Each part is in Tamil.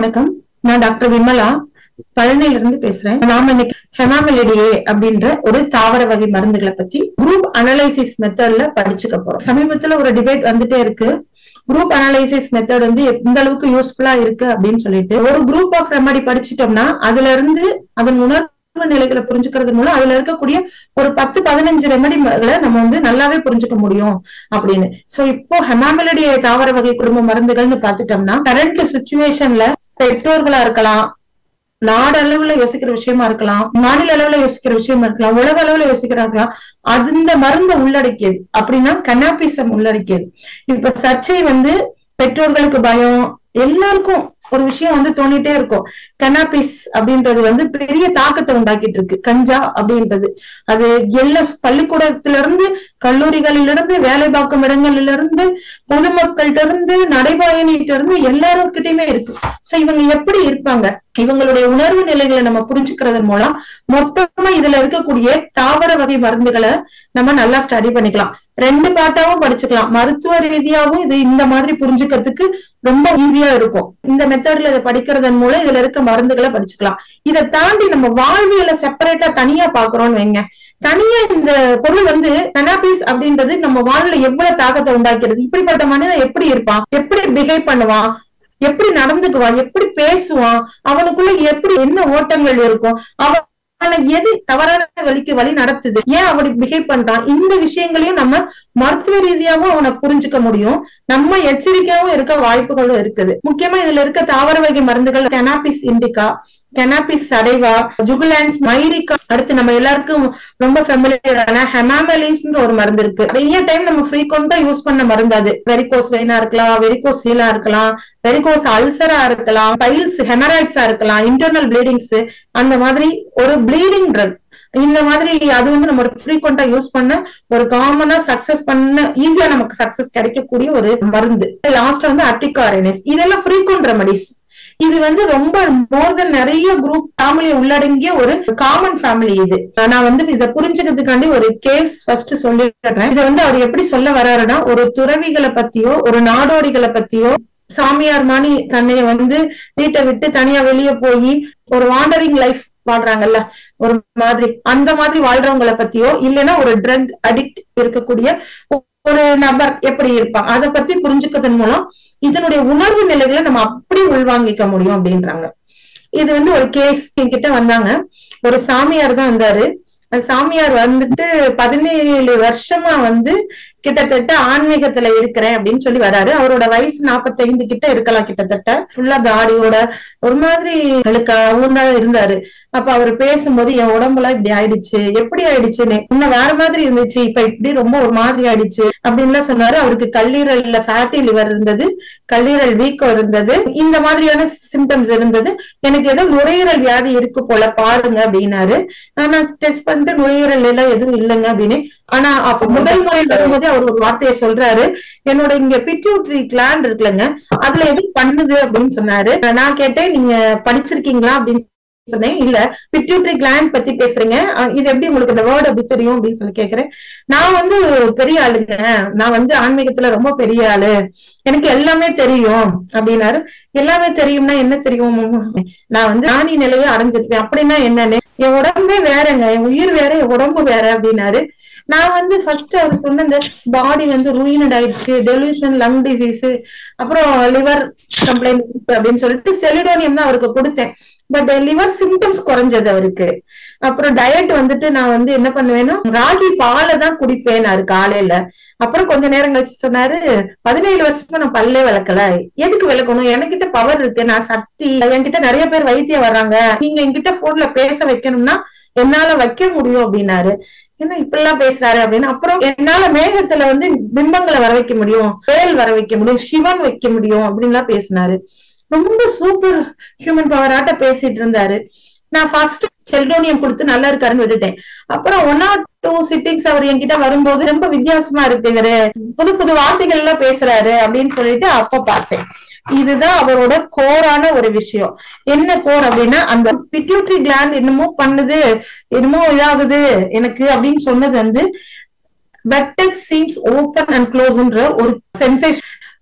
வணக்கம் நான் டாக்டர் விமலா பழனியில இருந்து பேசுறேன் நாம இன்னைக்கு ஹெமாமெலிடியே அப்படின்ற ஒரு தாவர வகை மருந்துகளை பத்தி குரூப் அனலைசிஸ் மெத்தட்ல படிச்சுக்க போறோம் சமீபத்துல ஒரு டிபேட் வந்துட்டே இருக்கு குரூப் அனலைசிஸ் மெத்தட் வந்து எந்த அளவுக்கு யூஸ்ஃபுல்லா இருக்கு அப்படின்னு சொல்லிட்டு ஒரு குரூப் ஆஃப் ரெமடி படிச்சிட்டோம்னா அதுல இருந்து அதன் உணர்வு நிலைகளை புரிஞ்சுக்கிறது மூலம் அதுல இருக்கக்கூடிய ஒரு பத்து பதினஞ்சு ரெமடிகளை நம்ம வந்து நல்லாவே புரிஞ்சுக்க முடியும் அப்படின்னு சோ இப்போ ஹெமாமெலடி தாவர வகை குடும்ப மருந்துகள்னு பாத்துட்டோம்னா கரண்ட் சுச்சுவேஷன்ல பெற்றோர்களா இருக்கலாம் நாடு அளவுல யோசிக்கிற விஷயமா இருக்கலாம் மாநில அளவுல யோசிக்கிற விஷயமா இருக்கலாம் உலக அளவுல யோசிக்கிறா இருக்கலாம் அது இந்த மருந்தை உள்ளடக்கியது அப்படின்னா கனாபிசம் உள்ளடக்கியது இப்ப சர்ச்சை வந்து பெற்றோர்களுக்கு பயம் எல்லாருக்கும் ஒரு விஷயம் வந்து தோணிட்டே இருக்கும் கனாபிஸ் அப்படின்றது வந்து பெரிய தாக்கத்தை உண்டாக்கிட்டு இருக்கு கஞ்சா அப்படின்றது அது எல்லா பள்ளிக்கூடத்துல இருந்து கல்லூரிகளிலிருந்து வேலை பார்க்கும் இடங்கள்ல இருந்து பொதுமக்கள்கிட்ட இருந்து நடைபாயணிட்ட இருந்து எல்லாருக்கிட்டையுமே இருக்கு சோ இவங்க எப்படி இருப்பாங்க இவங்களுடைய உணர்வு நிலைகளை நம்ம புரிஞ்சுக்கிறதன் மூலம் மொத்தமா இதுல இருக்கக்கூடிய தாவர வகை மருந்துகளை நம்ம நல்லா ஸ்டடி பண்ணிக்கலாம் ரெண்டு பாட்டாவும் படிச்சுக்கலாம் மருத்துவ ரீதியாவும் இது இந்த மாதிரி புரிஞ்சுக்கிறதுக்கு ரொம்ப ஈஸியா இருக்கும் இந்த மெத்தட்ல இதை படிக்கிறதன் மூலம் இதுல இருக்க மருந்துகளை படிச்சுக்கலாம் இதை தாண்டி நம்ம வாழ்வியல செப்பரேட்டா தனியா பாக்குறோம்னு வைங்க தனியா இந்த பொருள் வந்து கனாபிஸ் அப்படின்றது நம்ம வாழ்வுல எவ்வளவு தாக்கத்தை உண்டாக்கிறது இப்படிப்பட்ட மனிதன் எப்படி இருப்பான் எப்படி பிஹேவ் பண்ணுவான் எப்படி நடந்துக்குவான் எப்படி பேசுவான் அவனுக்குள்ள எப்படி என்ன ஓட்டங்கள் இருக்கும் அவன் அவனை எது தவறான வழிக்கு வழி நடத்துது ஏன் அப்படி பிஹேவ் பண்றான் இந்த விஷயங்களையும் நம்ம மருத்துவ ரீதியாவும் அவனை புரிஞ்சுக்க முடியும் நம்ம எச்சரிக்கையாவும் இருக்க வாய்ப்புகளும் இருக்குது முக்கியமா இதுல இருக்க தாவர வகை மருந்துகள் cannabis indica cannabis sativa juglans myrica அடுத்து நம்ம எல்லாருக்கும் ரொம்ப ஃபெமிலியரான ஹெமாமலிஸ்ன்ற ஒரு மருந்து இருக்கு நிறைய டைம் நம்ம ஃப்ரீக்வெண்டா யூஸ் பண்ண மருந்து அது வெரிகோஸ் வெயினா இருக்கலாம் வெரிகோஸ் சீலா இருக்கலாம் வெரிகோஸ் அல்சரா இருக்கலாம் பைல்ஸ் ஹெமராய்ட்ஸா இருக்கலாம் இன்டர்னல் ப்ளீடிங்ஸ் அந்த மாதிரி ஒரு ப்ளீடிங் ட்ரக் இந்த மாதிரி அது வந்து நம்ம ஃப்ரீக்வெண்டா யூஸ் பண்ண ஒரு காமனா சக்சஸ் பண்ண ஈஸியா நமக்கு சக்சஸ் கிடைக்கக்கூடிய ஒரு மருந்து லாஸ்ட் வந்து அட்டிகாரனிஸ் இதெல்லாம் ஃப்ரீக்வெண்ட் ரெமடிஸ் இது வந்து ரொம்ப மோர் தென் நிறைய குரூப் ஃபேமிலியை உள்ளடங்கிய ஒரு காமன் ஃபேமிலி இது நான் வந்து இதை புரிஞ்சுக்கிறதுக்காண்டி ஒரு கேஸ் ஃபர்ஸ்ட் சொல்லிடுறேன் இதை வந்து அவர் எப்படி சொல்ல வர்றாருன்னா ஒரு துறவிகளை பத்தியோ ஒரு நாடோடிகளை பத்தியோ சாமியார் மாணி தன்னைய வந்து வீட்டை விட்டு தனியா வெளியே போய் ஒரு வாண்டரிங் லைஃப் வாழ்றாங்கல்ல ஒரு மாதிரி அந்த மாதிரி வாழ்றவங்களை பத்தியோ இல்லைன்னா ஒரு ட்ரக் அடிக்ட் இருக்கக்கூடிய ஒரு நபர் எப்படி இருப்பான் அதை பத்தி புரிஞ்சுக்கிறதன் மூலம் இதனுடைய உணர்வு நிலைகளை நம்ம அப்படி உள்வாங்கிக்க முடியும் அப்படின்றாங்க இது வந்து ஒரு கேஸ் என்கிட்ட வந்தாங்க ஒரு சாமியார் தான் வந்தாரு அந்த சாமியார் வந்துட்டு பதினேழு வருஷமா வந்து கிட்டத்தட்ட ஆன்மீகத்துல இருக்கிறேன் அப்படின்னு சொல்லி வராரு அவரோட வயசு நாற்பத்தைந்து கிட்ட இருக்கலாம் கிட்டத்தட்ட ஃபுல்லா தாடியோட ஒரு மாதிரி அழுக்காவும் தான் இருந்தாரு அப்ப அவர் பேசும்போது என் உடம்புலாம் இப்படி ஆயிடுச்சு எப்படி ஆயிடுச்சுன்னு இன்னும் வேற மாதிரி இருந்துச்சு இப்ப இப்படி ரொம்ப ஒரு மாதிரி ஆயிடுச்சு அப்படின்லாம் சொன்னாரு அவருக்கு கல்லீரல்ல ஃபேட்டி லிவர் இருந்தது கல்லீரல் வீக்கம் இருந்தது இந்த மாதிரியான சிம்டம்ஸ் இருந்தது எனக்கு ஏதோ நுரையீரல் வியாதி இருக்கு போல பாருங்க அப்படின்னாரு நான் டெஸ்ட் பண்ணிட்டு நுரையீரல் எல்லாம் எதுவும் இல்லைங்க அப்படின்னு ஆனா அப்ப முதல் முறை வரும்போதே அவர் ஒரு வார்த்தையை சொல்றாரு என்னோட இங்க பிட்யூட்ரி கிளாண்ட் இருக்குல்லங்க அதுல எது பண்ணுது அப்படின்னு சொன்னாரு நான் கேட்டேன் நீங்க படிச்சிருக்கீங்களா அப்படின்னு சொன்னேன் இல்ல பிட்யூட்ரி கிளாண்ட் பத்தி பேசுறீங்க இது எப்படி உங்களுக்கு இந்த வேர்ட் எப்படி தெரியும் அப்படின்னு சொல்லி கேக்குறேன் நான் வந்து பெரிய ஆளுங்க நான் வந்து ஆன்மீகத்துல ரொம்ப பெரிய ஆளு எனக்கு எல்லாமே தெரியும் அப்படின்னாரு எல்லாமே தெரியும்னா என்ன தெரியும் நான் வந்து ஞானி நிலையை அடைஞ்சிருப்பேன் அப்படின்னா என்னன்னு என் உடம்பே வேறங்க என் உயிர் வேற என் உடம்பு வேற அப்படின்னாரு நான் வந்து ஃபர்ஸ்ட் அவர் சொன்ன இந்த பாடி வந்து ரூயினட் ஆயிடுச்சு டெலியூஷன் லங் டிசீஸ் அப்புறம் லிவர் கம்ப்ளைண்ட் அப்படின்னு சொல்லிட்டு செலிடோனியம் தான் அவருக்கு கொடுத்தேன் பட் லிவர் சிம்டம்ஸ் குறைஞ்சது அவருக்கு அப்புறம் டயட் வந்துட்டு நான் வந்து என்ன பண்ணுவேன்னா ராகி பாலை தான் குடிப்பேன் காலையில அப்புறம் கொஞ்ச நேரம் கழிச்சு சொன்னாரு பதினேழு வருஷமா நான் பல்லே விளக்கல எதுக்கு விளக்கணும் என்கிட்ட பவர் இருக்கு நான் சக்தி என்கிட்ட நிறைய பேர் வைத்தியம் வர்றாங்க நீங்க என்கிட்ட போன்ல பேச வைக்கணும்னா என்னால வைக்க முடியும் அப்படின்னாரு என்ன இப்படிலாம் பேசுறாரு அப்படின்னு அப்புறம் என்னால மேகத்துல வந்து பிம்பங்களை வர வைக்க முடியும் வேல் வர வைக்க முடியும் சிவன் வைக்க முடியும் அப்படின்லாம் பேசினாரு ரொம்ப சூப்பர் ஹியூமன் பவராட்ட பேசிட்டு இருந்தாரு நான் ஃபர்ஸ்ட் செல்டோனியம் கொடுத்து நல்லா இருக்காருன்னு விட்டுட்டேன் அப்புறம் ஒன் ஆர் டூ சிட்டிங்ஸ் அவர் என்கிட்ட வரும்போது ரொம்ப வித்தியாசமா இருக்கு இவரு புது புது வார்த்தைகள் எல்லாம் பேசுறாரு அப்படின்னு சொல்லிட்டு அப்ப பார்த்தேன் இதுதான் அவரோட கோரான ஒரு விஷயம் என்ன கோர் அப்படின்னா அந்த பிட்யூட்ரி கிளாண்ட் என்னமோ பண்ணுது என்னமோ இதாகுது எனக்கு அப்படின்னு சொன்னது வந்து வெட்டக் சீம்ஸ் ஓப்பன் அண்ட் க்ளோஸ்ன்ற ஒரு சென்சேஷன்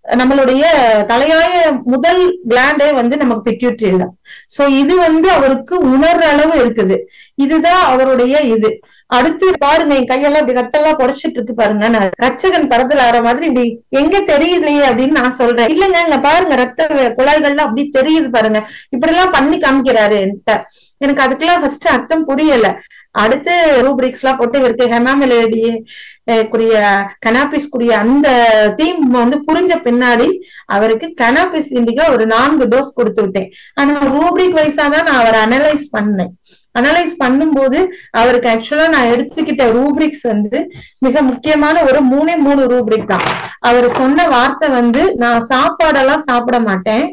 நம்மளுடைய தலையாய முதல் கிளாண்டே வந்து நமக்கு பிட்யூட்ரி தான் சோ இது வந்து அவருக்கு உணர்ற அளவு இருக்குது இதுதான் அவருடைய இது அடுத்து பாருங்க என் கையெல்லாம் இப்படி ரத்தெல்லாம் புடைச்சிட்டு இருக்கு பாருங்க நான் ரச்சகன் படத்துல ஆற மாதிரி இப்படி எங்க தெரியலையே அப்படின்னு நான் சொல்றேன் இல்லங்க இங்க பாருங்க ரத்த குழாய்கள்லாம் அப்படி தெரியுது பாருங்க இப்படி எல்லாம் பண்ணி காமிக்கிறாரு என்கிட்ட எனக்கு அதுக்கெல்லாம் ஃபர்ஸ்ட் அர்த்தம் புரியல அடுத்து ரூப்ரிக்ஸ் எல்லாம் போட்டு இவருக்கு ஹெமாமெலடி குரிய கனாபிஸ் குரிய அந்த தீம் வந்து புரிஞ்ச பின்னாடி அவருக்கு கனாபிஸ் இண்டிகா ஒரு நான்கு டோஸ் கொடுத்து விட்டேன் ஆனா ரூப்ரிக் வைஸா தான் நான் அவரை அனலைஸ் பண்ணேன் அனலைஸ் பண்ணும்போது அவருக்கு ஆக்சுவலா நான் எடுத்துக்கிட்ட ரூப்ரிக்ஸ் வந்து மிக முக்கியமான ஒரு மூணே மூணு ரூப்ரிக் தான் அவர் சொன்ன வார்த்தை வந்து நான் சாப்பாடெல்லாம் சாப்பிட மாட்டேன்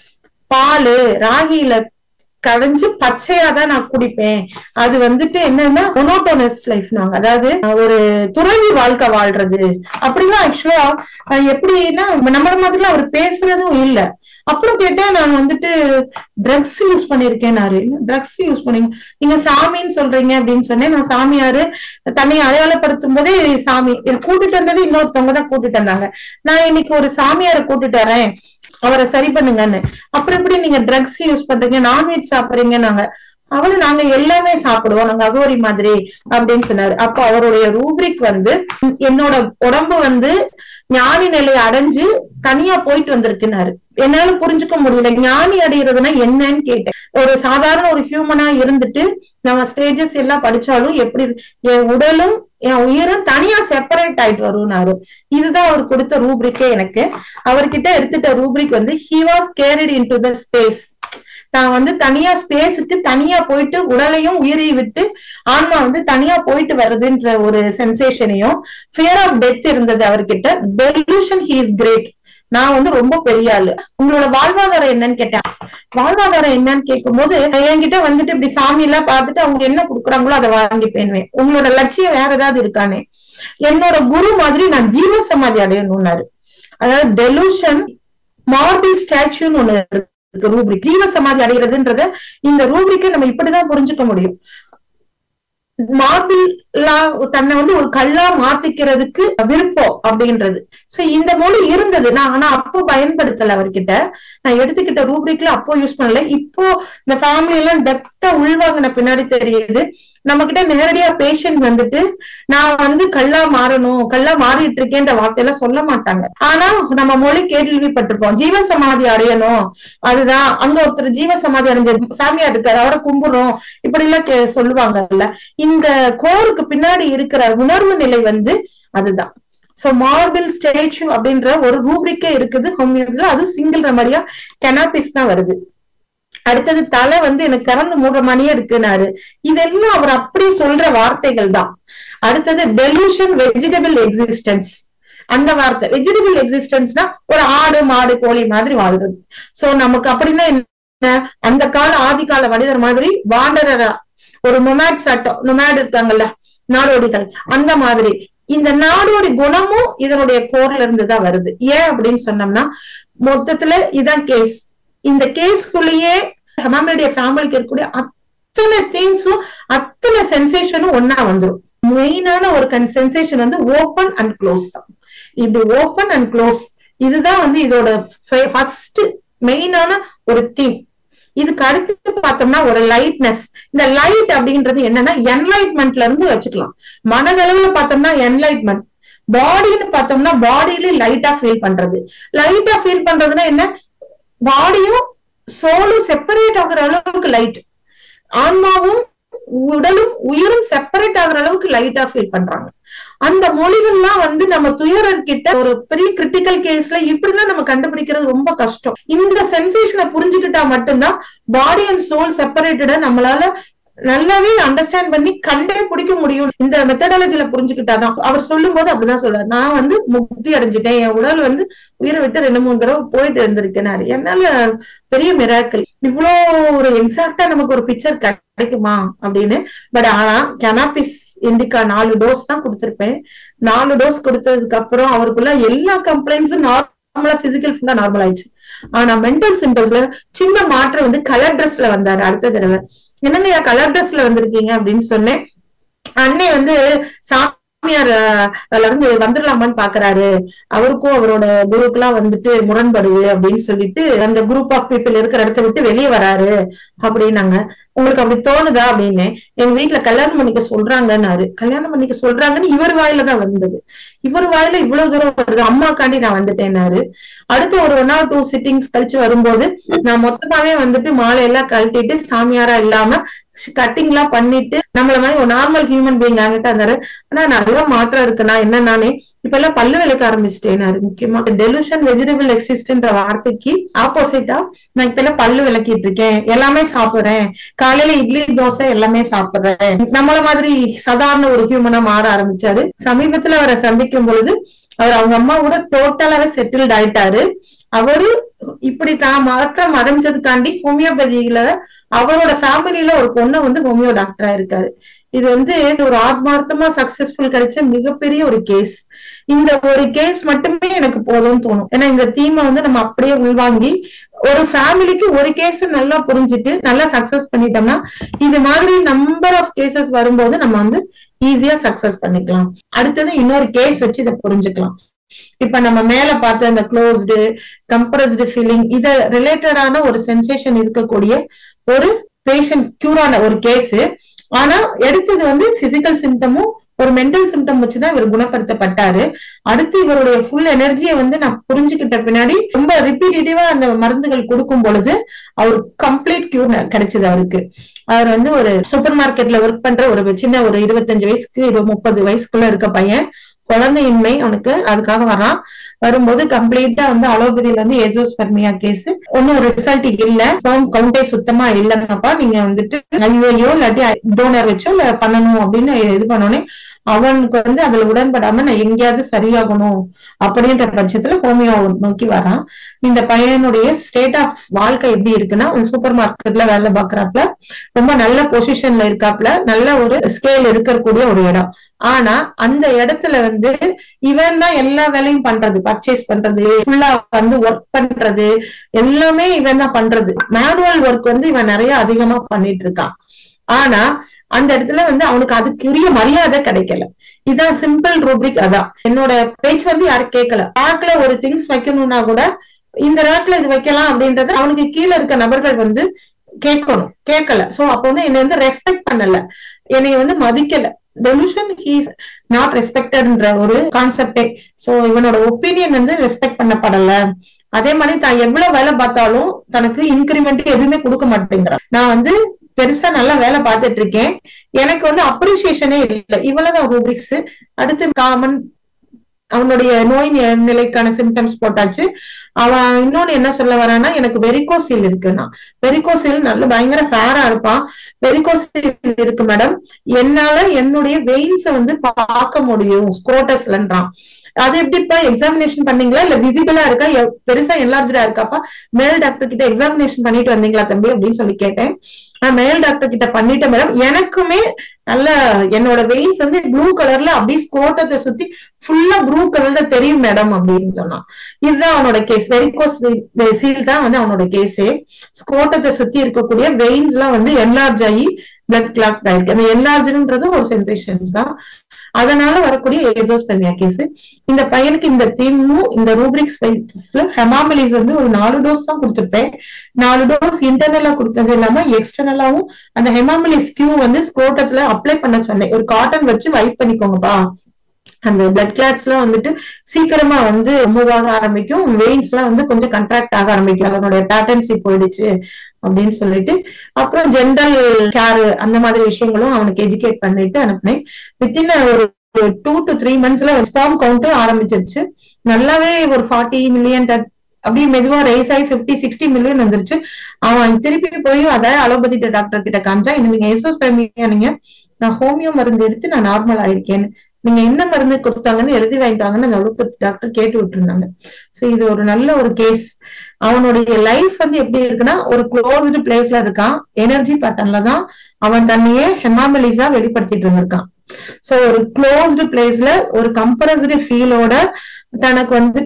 பால் ராகியில கடைஞ்சு பச்சையா தான் நான் குடிப்பேன் அது வந்துட்டு என்னன்னா மொனோட்டோனஸ் லைஃப் நாங்க அதாவது ஒரு துறவி வாழ்க்கை வாழ்றது அப்படின்னா ஆக்சுவலா எப்படின்னா நம்மள மாதிரிலாம் அவர் பேசுறதும் இல்ல அப்புறம் கேட்டா நான் வந்துட்டு ட்ரக்ஸ் யூஸ் பண்ணிருக்கேன் ட்ரக்ஸ் யூஸ் பண்ணீங்க நீங்க சாமின்னு சொல்றீங்க அப்படின்னு சொன்னேன் நான் சாமியாரு தன்னை அடையாளப்படுத்தும் போதே சாமி கூட்டிட்டு வந்தது இன்னொருத்தவங்க தான் கூட்டிட்டு வந்தாங்க நான் இன்னைக்கு ஒரு சாமியாரை கூட்டிட்டு வரேன் அவரை சரி பண்ணுங்கன்னு அப்புறம் எப்படி நீங்க ட்ரக்ஸ் யூஸ் பண்றீங்க நான்வெஜ் சாப்பிடுறீங்க நாங்க அவரு நாங்க எல்லாமே சாப்பிடுவோம் நாங்க அகோரி மாதிரி அப்படின்னு சொன்னாரு அப்ப அவருடைய ரூப்ரிக் வந்து என்னோட உடம்பு வந்து ஞானி நிலையை அடைஞ்சு தனியா போயிட்டு வந்திருக்குனாரு என்னால புரிஞ்சுக்க முடியல ஞானி அடைகிறதுனா என்னன்னு கேட்டேன் ஒரு சாதாரண ஒரு ஹியூமனா இருந்துட்டு நம்ம ஸ்டேஜஸ் எல்லாம் படிச்சாலும் எப்படி என் உடலும் என் உயிரும் தனியா செப்பரேட் ஆயிட்டு வரும்னாரு இதுதான் அவர் கொடுத்த ரூப்ரிக்கே எனக்கு அவர்கிட்ட எடுத்துட்ட ரூப்ரிக் வந்து he was carried into the space தான் வந்து தனியா ஸ்பேஸுக்கு தனியா போயிட்டு உடலையும் உயிரையும் விட்டு ஆன்மா வந்து தனியா போயிட்டு வருதுன்ற ஒரு சென்சேஷனையும் ஃபியர் ஆஃப் டெத் இருந்தது அவர்கிட்ட டெல்யூஷன் ஹி இஸ் கிரேட் நான் வந்து ரொம்ப பெரிய ஆளு உங்களோட வாழ்வாதாரம் என்னன்னு கேட்டேன் வாழ்வாதாரம் என்னன்னு கேட்கும் போது என்கிட்ட வந்துட்டு இப்படி சாமி எல்லாம் பார்த்துட்டு அவங்க என்ன கொடுக்குறாங்களோ அதை வாங்கி பேணுவேன் உங்களோட லட்சியம் வேற ஏதாவது இருக்கானே என்னோட குரு மாதிரி நான் ஜீவ சமாதி அடையணும்னாரு அதாவது டெலூஷன் மார்பிள் ஸ்டாச்சுன்னு ஒண்ணு இருக்கு ரூப்ரிக் ஜீவ சமாதி அடைகிறதுன்றத இந்த ரூப்ரிக்கை நம்ம இப்படிதான் புரிஞ்சுக்க முடியும் மார்பிளா தன்னை வந்து ஒரு கல்லா மாத்திக்கிறதுக்கு விருப்பம் அப்படின்றது சோ இந்த மொழி இருந்தது நான் ஆனா அப்போ பயன்படுத்தல அவர்கிட்ட நான் எடுத்துக்கிட்ட ரூப்ரிக்ல அப்போ யூஸ் பண்ணல இப்போ இந்த ஃபேமிலி எல்லாம் டெப்தா உள்வாங்கின பின்னாடி தெரியுது நம்ம கிட்ட நேரடியா பேஷண்ட் வந்துட்டு நான் வந்து கல்லா மாறணும் கல்லா மாறிட்டு இருக்கேன்ற வார்த்தையெல்லாம் சொல்ல மாட்டாங்க ஆனா நம்ம மொழி கேள்விப்பட்டிருப்போம் ஜீவ சமாதி அடையணும் அதுதான் அங்க ஒருத்தர் ஜீவ சமாதி அடைஞ்ச சாமியார் இருக்காரு அவரை கும்பிடுறோம் இப்படி எல்லாம் சொல்லுவாங்கல்ல இந்த கோருக்கு பின்னாடி இருக்கிற உணர்வு நிலை வந்து அதுதான் சோ மார்பிள் ஸ்டேச்சு அப்படின்ற ஒரு ரூப்ரிக்கே இருக்குது ஹோமியோபதில அது சிங்கிள் ரெமடியா கெனாபிஸ் தான் வருது அடுத்தது தலை வந்து எனக்கு கறந்து மூடுற மணியே இருக்குனாரு இதெல்லாம் அவர் அப்படி சொல்ற வார்த்தைகள் தான் அடுத்தது டெலூஷன் வெஜிடபிள் எக்ஸிஸ்டன்ஸ் அந்த வார்த்தை வெஜிடபிள் எக்ஸிஸ்டன்ஸ்னா ஒரு ஆடு மாடு கோழி மாதிரி வாழ்றது சோ நமக்கு அப்படின்னா என்ன அந்த கால ஆதி கால மனிதர் மாதிரி வாண்டரரா ஒரு நொமேட் சட்டம் நொமேட் இருக்காங்கல்ல நாடோடிகள் அந்த மாதிரி இந்த நாடோடி குணமும் இதனுடைய கோர்ல இருந்து தான் வருது ஏன் அப்படின்னு சொன்னோம்னா மொத்தத்துல இதான் கேஸ் இந்த கேஸ்குள்ளேயே ஹெமாமியுடைய ஃபேமிலிக்கு இருக்கக்கூடிய அத்தனை திங்ஸும் அத்தனை சென்சேஷனும் ஒன்னா வந்துடும் மெயினான ஒரு கன் சென்சேஷன் வந்து ஓப்பன் அண்ட் க்ளோஸ் தான் இப்படி ஓப்பன் அண்ட் க்ளோஸ் இதுதான் வந்து இதோட ஃபர்ஸ்ட் மெயினான ஒரு தீம் இதுக்கு அடுத்து பார்த்தோம்னா ஒரு லைட்னஸ் இந்த லைட் அப்படின்றது என்னன்னா என்லைட்மெண்ட்ல இருந்து வச்சுக்கலாம் மனதளவுல பார்த்தோம்னா என்லைட்மெண்ட் பாடின்னு பார்த்தோம்னா பாடியில லைட்டா ஃபீல் பண்றது லைட்டா ஃபீல் பண்றதுன்னா என்ன பாடியும் சோலும் செப்பரேட் ஆகுற அளவுக்கு லைட் ஆன்மாவும் உடலும் உயிரும் செப்பரேட் ஆகுற அளவுக்கு லைட்டா ஃபீல் பண்றாங்க அந்த மொழிகள்லாம் வந்து நம்ம துயரர்கிட்ட ஒரு பெரிய கிரிட்டிக்கல் கேஸ்ல இப்படிலாம் நம்ம கண்டுபிடிக்கிறது ரொம்ப கஷ்டம் இந்த சென்சேஷனை புரிஞ்சுக்கிட்டா மட்டும்தான் பாடி அண்ட் சோல் செப்பரேட்டட நம்மளால நல்லாவே அண்டர்ஸ்டாண்ட் பண்ணி கண்டே பிடிக்க முடியும் இந்த மெத்தடாலஜில புரிஞ்சுக்கிட்டாதான் அவர் சொல்லும் போது அப்படிதான் சொல்றாரு நான் வந்து முக்தி அடைஞ்சிட்டேன் என் உடல் வந்து உயிரை விட்டு ரெண்டு மூணு தடவை போயிட்டு இருந்திருக்கேனாரு என்னால பெரிய மிராக்கள் இவ்வளோ ஒரு எக்ஸாக்டா நமக்கு ஒரு பிக்சர் கிடைக்குமா அப்படின்னு பட் ஆனா கனாபிஸ் இண்டிகா நாலு டோஸ் தான் கொடுத்திருப்பேன் நாலு டோஸ் கொடுத்ததுக்கு அப்புறம் அவருக்குள்ள எல்லா கம்ப்ளைண்ட்ஸும் நார்மலா பிசிக்கல் ஃபுல்லா நார்மல் ஆயிடுச்சு ஆனா மென்டல் சிம்டம்ஸ்ல சின்ன மாற்றம் வந்து கலர் ட்ரெஸ்ல வந்தாரு அடுத்த தடவை என்னங்கய்யா கலர் ட்ரெஸ்ல வந்திருக்கீங்க அப்படின்னு சொன்னேன் அன்னை வந்து சாமி சாமியார் அஹ், அதுல இருந்து வந்துடலாமான்னு பாக்குறாரு அவருக்கும் அவரோட குருக்கெல்லாம் வந்துட்டு முரண்படுது அப்படின்னு சொல்லிட்டு அந்த குரூப் ஆஃப் பீப்புள் இருக்கிற இடத்த விட்டு வெளியே வராரு அப்படின்னாங்க உங்களுக்கு அப்படி தோணுதா அப்படின்னு எங்க வீட்டுல கல்யாணம் பண்ணிக்க சொல்றாங்கன்னாரு கல்யாணம் பண்ணிக்க சொல்றாங்கன்னு இவர் வாயில தான் வந்தது இவர் வாயில இவ்வளவு தூரம் வருது அம்மாக்காண்டி நான் வந்துட்டேன்னாரு அடுத்து ஒரு ஒன் ஆர் டூ சிட்டிங்ஸ் கழிச்சு வரும்போது நான் மொத்தமாவே வந்துட்டு மாலையெல்லாம் கழட்டிட்டு சாமியாரா இல்லாம கட்டிங் எல்லாம் பண்ணிட்டு நம்மள மாதிரி ஒரு நார்மல் ஹியூமன் பீங் ஆகிட்டு இருந்தாரு ஆனா நல்ல மாற்றம் இருக்குண்ணா என்ன நானே இப்ப எல்லாம் பல்லு விளக்க ஆரம்பிச்சிட்டேனாரு முக்கியமா டெலுஷன் வெஜிடபிள் எக்ஸிஸ்டன்ற வார்த்தைக்கு ஆப்போசிட்டா நான் இப்ப எல்லாம் பல்லு விளக்கிட்டு இருக்கேன் எல்லாமே சாப்பிடுறேன் காலையில இட்லி தோசை எல்லாமே சாப்பிடுறேன் நம்மள மாதிரி சாதாரண ஒரு ஹியூமனா மாற ஆரம்பிச்சாரு சமீபத்துல அவரை சந்திக்கும் பொழுது அவர் அவங்க அம்மா கூட டோட்டலாவே செட்டில்ட் ஆயிட்டாரு அவரு இப்படி தான் மாற்றம் அடைஞ்சதுக்காண்டி ஹோமியோபதியில அவரோட ஃபேமிலில ஒரு பொண்ணு வந்து ஹோமியோ டாக்டரா இருக்காரு இது வந்து ஒரு ஆத்மார்த்தமா சக்சஸ்ஃபுல் கிடைச்ச மிகப்பெரிய ஒரு கேஸ் இந்த ஒரு கேஸ் மட்டுமே எனக்கு போதும்னு தோணும் ஏன்னா இந்த தீமை வந்து நம்ம அப்படியே உள்வாங்கி ஒரு ஃபேமிலிக்கு ஒரு கேஸ் நல்லா புரிஞ்சுட்டு நல்லா சக்சஸ் பண்ணிட்டோம்னா இது மாதிரி நம்பர் ஆஃப் கேசஸ் வரும்போது நம்ம வந்து ஈஸியா சக்சஸ் பண்ணிக்கலாம் அடுத்தது இன்னொரு கேஸ் வச்சு இதை புரிஞ்சுக்கலாம் இப்ப நம்ம மேல பார்த்த அந்த க்ளோஸ்டு கம்ப்ரஸ்டு ஃபீலிங் இத ரிலேட்டடான ஒரு சென்சேஷன் இருக்கக்கூடிய ஒரு பேஷண்ட் கியூரான ஒரு கேஸ் ஆனா எடுத்தது வந்து பிசிக்கல் சிம்டமும் ஒரு மென்டல் சிம்டம் வச்சுதான் இவர் குணப்படுத்தப்பட்டாரு அடுத்து இவருடைய ஃபுல் எனர்ஜியை வந்து நான் புரிஞ்சுக்கிட்ட பின்னாடி ரொம்ப ரிப்பீட்டேட்டிவா அந்த மருந்துகள் கொடுக்கும் பொழுது அவர் கம்ப்ளீட் கியூர் கிடைச்சது அவருக்கு அவர் வந்து ஒரு சூப்பர் மார்க்கெட்ல ஒர்க் பண்ற ஒரு சின்ன ஒரு இருபத்தஞ்சு வயசுக்கு இருபது முப்பது வயசுக்குள்ள இருக்க பையன் குழந்தையின்மை அவனுக்கு அதுக்காக வரான் வரும்போது கம்ப்ளீட்டா வந்து அலோபதியில வந்து எசோஸ்பெர்மியா கேஸ் ஒன்னும் ரிசல்ட் இல்ல ஸ்பெர்ம் கவுண்டே சுத்தமா இல்லைங்கப்பா நீங்க வந்துட்டு ஐயோயோ இல்லாட்டி டோனர் வச்சோ இல்ல பண்ணணும் அப்படின்னு இது பண்ணோன்னே அவனுக்கு வந்து அதுல உடன்படாம நான் எங்கேயாவது சரியாகணும் அப்படின்ற பட்சத்துல ஹோமியோ நோக்கி வரான் இந்த பையனுடைய ஸ்டேட் ஆஃப் வாழ்க்கை எப்படி இருக்குன்னா சூப்பர் மார்க்கெட்ல வேலை பாக்குறாப்ல ரொம்ப நல்ல பொசிஷன்ல இருக்காப்ல நல்ல ஒரு ஸ்கேல் இருக்கக்கூடிய ஒரு இடம் ஆனா அந்த இடத்துல வந்து இவன் தான் எல்லா வேலையும் பண்றது பர்ச்சேஸ் பண்றது ஃபுல்லா வந்து ஒர்க் பண்றது எல்லாமே இவன் தான் பண்றது மேனுவல் ஒர்க் வந்து இவன் நிறைய அதிகமா பண்ணிட்டு இருக்கான் ஆனா அந்த இடத்துல வந்து அவனுக்கு அதுக்குரிய மரியாதை கிடைக்கல இதான் சிம்பிள் ரூபிக் அதான் என்னோட பேச்சு வந்து யாரும் கேட்கல ரேக்ல ஒரு திங்ஸ் வைக்கணும்னா கூட இந்த ரேக்ல இது வைக்கலாம் அப்படின்றது அவனுக்கு கீழே இருக்க நபர்கள் வந்து கேட்கணும் கேட்கல சோ அப்போ வந்து என்னை வந்து ரெஸ்பெக்ட் பண்ணல என்னைய வந்து மதிக்கல டெலுஷன் ஹீஸ் நாட் ரெஸ்பெக்டட்ன்ற ஒரு கான்செப்டே சோ இவனோட ஒப்பீனியன் வந்து ரெஸ்பெக்ட் பண்ணப்படல அதே மாதிரி தான் எவ்வளவு வேலை பார்த்தாலும் தனக்கு இன்கிரிமெண்ட் எதுவுமே கொடுக்க மாட்டேங்கிறான் நான் வந்து பெருசா நல்லா வேலை பார்த்துட்டு இருக்கேன் எனக்கு வந்து அப்ரிசியேஷனே இல்லை இவ்வளவுதான் ரூபிக்ஸ் அடுத்து காமன் அவனுடைய நோய் நிலைக்கான சிம்டம்ஸ் போட்டாச்சு அவன் இன்னொன்னு என்ன சொல்ல வரான்னா எனக்கு வெரிகோசில் இருக்குன்னா வெரிகோசில் நல்ல பயங்கர ஃபேரா இருப்பான் வெரிகோசில் இருக்கு மேடம் என்னால என்னுடைய வெயின்ஸ வந்து பார்க்க முடியும் ஸ்க்ரோட்டஸ்லன்றான் அது எப்படிப்பா எக்ஸாமினேஷன் பண்ணீங்களா இல்ல விசிபிளா இருக்கா பெருசா என்லார்ஜா இருக்காப்பா மேல் டாக்டர் கிட்ட எக்ஸாமினேஷன் பண்ணிட்டு வந்தீங்களா தம்பி அப்படின்னு சொல்லி கேட்டேன் நான் மேல் டாக்டர் கிட்ட பண்ணிட்டேன் மேடம் எனக்குமே நல்ல என்னோட வெயின்ஸ் வந்து ப்ளூ கலர்ல அப்படியே ஸ்கோட்டத்தை சுத்தி ஃபுல்லா ப்ளூ கலர்ல தெரியும் மேடம் அப்படின்னு சொன்னான் இதுதான் அவனோட கேஸ் வெரிகோஸ் சீல் தான் வந்து அவனோட கேஸே ஸ்கோட்டத்தை சுத்தி இருக்கக்கூடிய வெயின்ஸ் எல்லாம் வந்து என்லார்ஜ் ஆகி பிளட் கிளாக் ஆயிருக்கு அந்த என்லார்ஜ்ன்றது ஒரு சென்சேஷன்ஸ் தான் அதனால வரக்கூடிய ஏசோஸ்பெர்மியா கேஸ் இந்த பையனுக்கு இந்த தீமும் இந்த ரூப்ரிக்ஸ் ஹெமாமலிஸ் வந்து ஒரு நாலு டோஸ் தான் கொடுத்துருப்பேன் நாலு டோஸ் இன்டர்னலா கொடுத்தது இல்லாம எக்ஸ்டர்னலாவும் அந்த ஹெமாமலிஸ் கியூ வந்து ஸ்கோட்டத்துல அப்ளை பண்ண சொன்னேன் ஒரு காட்டன் வச்சு வைப் பண்ணிக்கோங்கப்பா அந்த பிளட் கிளாட்ஸ் எல்லாம் வந்துட்டு சீக்கிரமா வந்து மூவ் ஆக ஆரம்பிக்கும் வெயின்ஸ் எல்லாம் வந்து கொஞ்சம் கண்ட்ராக்ட் ஆக ஆரம்பிக்கும் அதனுடைய பேட்டர்ன்சி போயிடுச்சு அப்படின்னு சொல்லிட்டு அப்புறம் ஜென்ரல் கேர் அந்த மாதிரி விஷயங்களும் அவனுக்கு எஜுகேட் பண்ணிட்டு அனுப்புனேன் வித்தின் ஒரு டூ டு த்ரீ மந்த்ஸ்ல ஸ்பாம் கவுண்ட் ஆரம்பிச்சிருச்சு நல்லாவே ஒரு ஃபார்ட்டி மில்லியன் அப்படியே மெதுவா ரைஸ் ஆகி பிப்டி சிக்ஸ்டி மில்லியன் வந்துருச்சு அவன் திருப்பி போய் அதை அலோபதி டாக்டர் கிட்ட காமிச்சா இந்த நீங்க எசோஸ்பெர்மியா நீங்க நான் ஹோமியோ மருந்து எடுத்து நான் நார்மல் ஆயிருக்கேன்னு நீங்க என்ன மருந்து கொடுத்தாங்கன்னு எழுதி வாங்கிட்டாங்கன்னு அந்த அலோபதி டாக்டர் கேட்டு விட்டுருந்தாங்க சோ இது ஒரு நல்ல ஒரு கேஸ் அவனுடைய லைஃப் வந்து எப்படி இருக்குன்னா ஒரு க்ளோஸ்டு பிளேஸ்ல இருக்கான் எனர்ஜி பேட்டர்ன்ல தான் அவன் தன்னையே ஹெமாமலிஸா வெளிப்படுத்திட்டு இருந்திருக்கான் சோ ஒரு க்ளோஸ்டு பிளேஸ்ல ஒரு கம்பரஸ்டு ஃபீலோட தனக்கு வந்துட்டு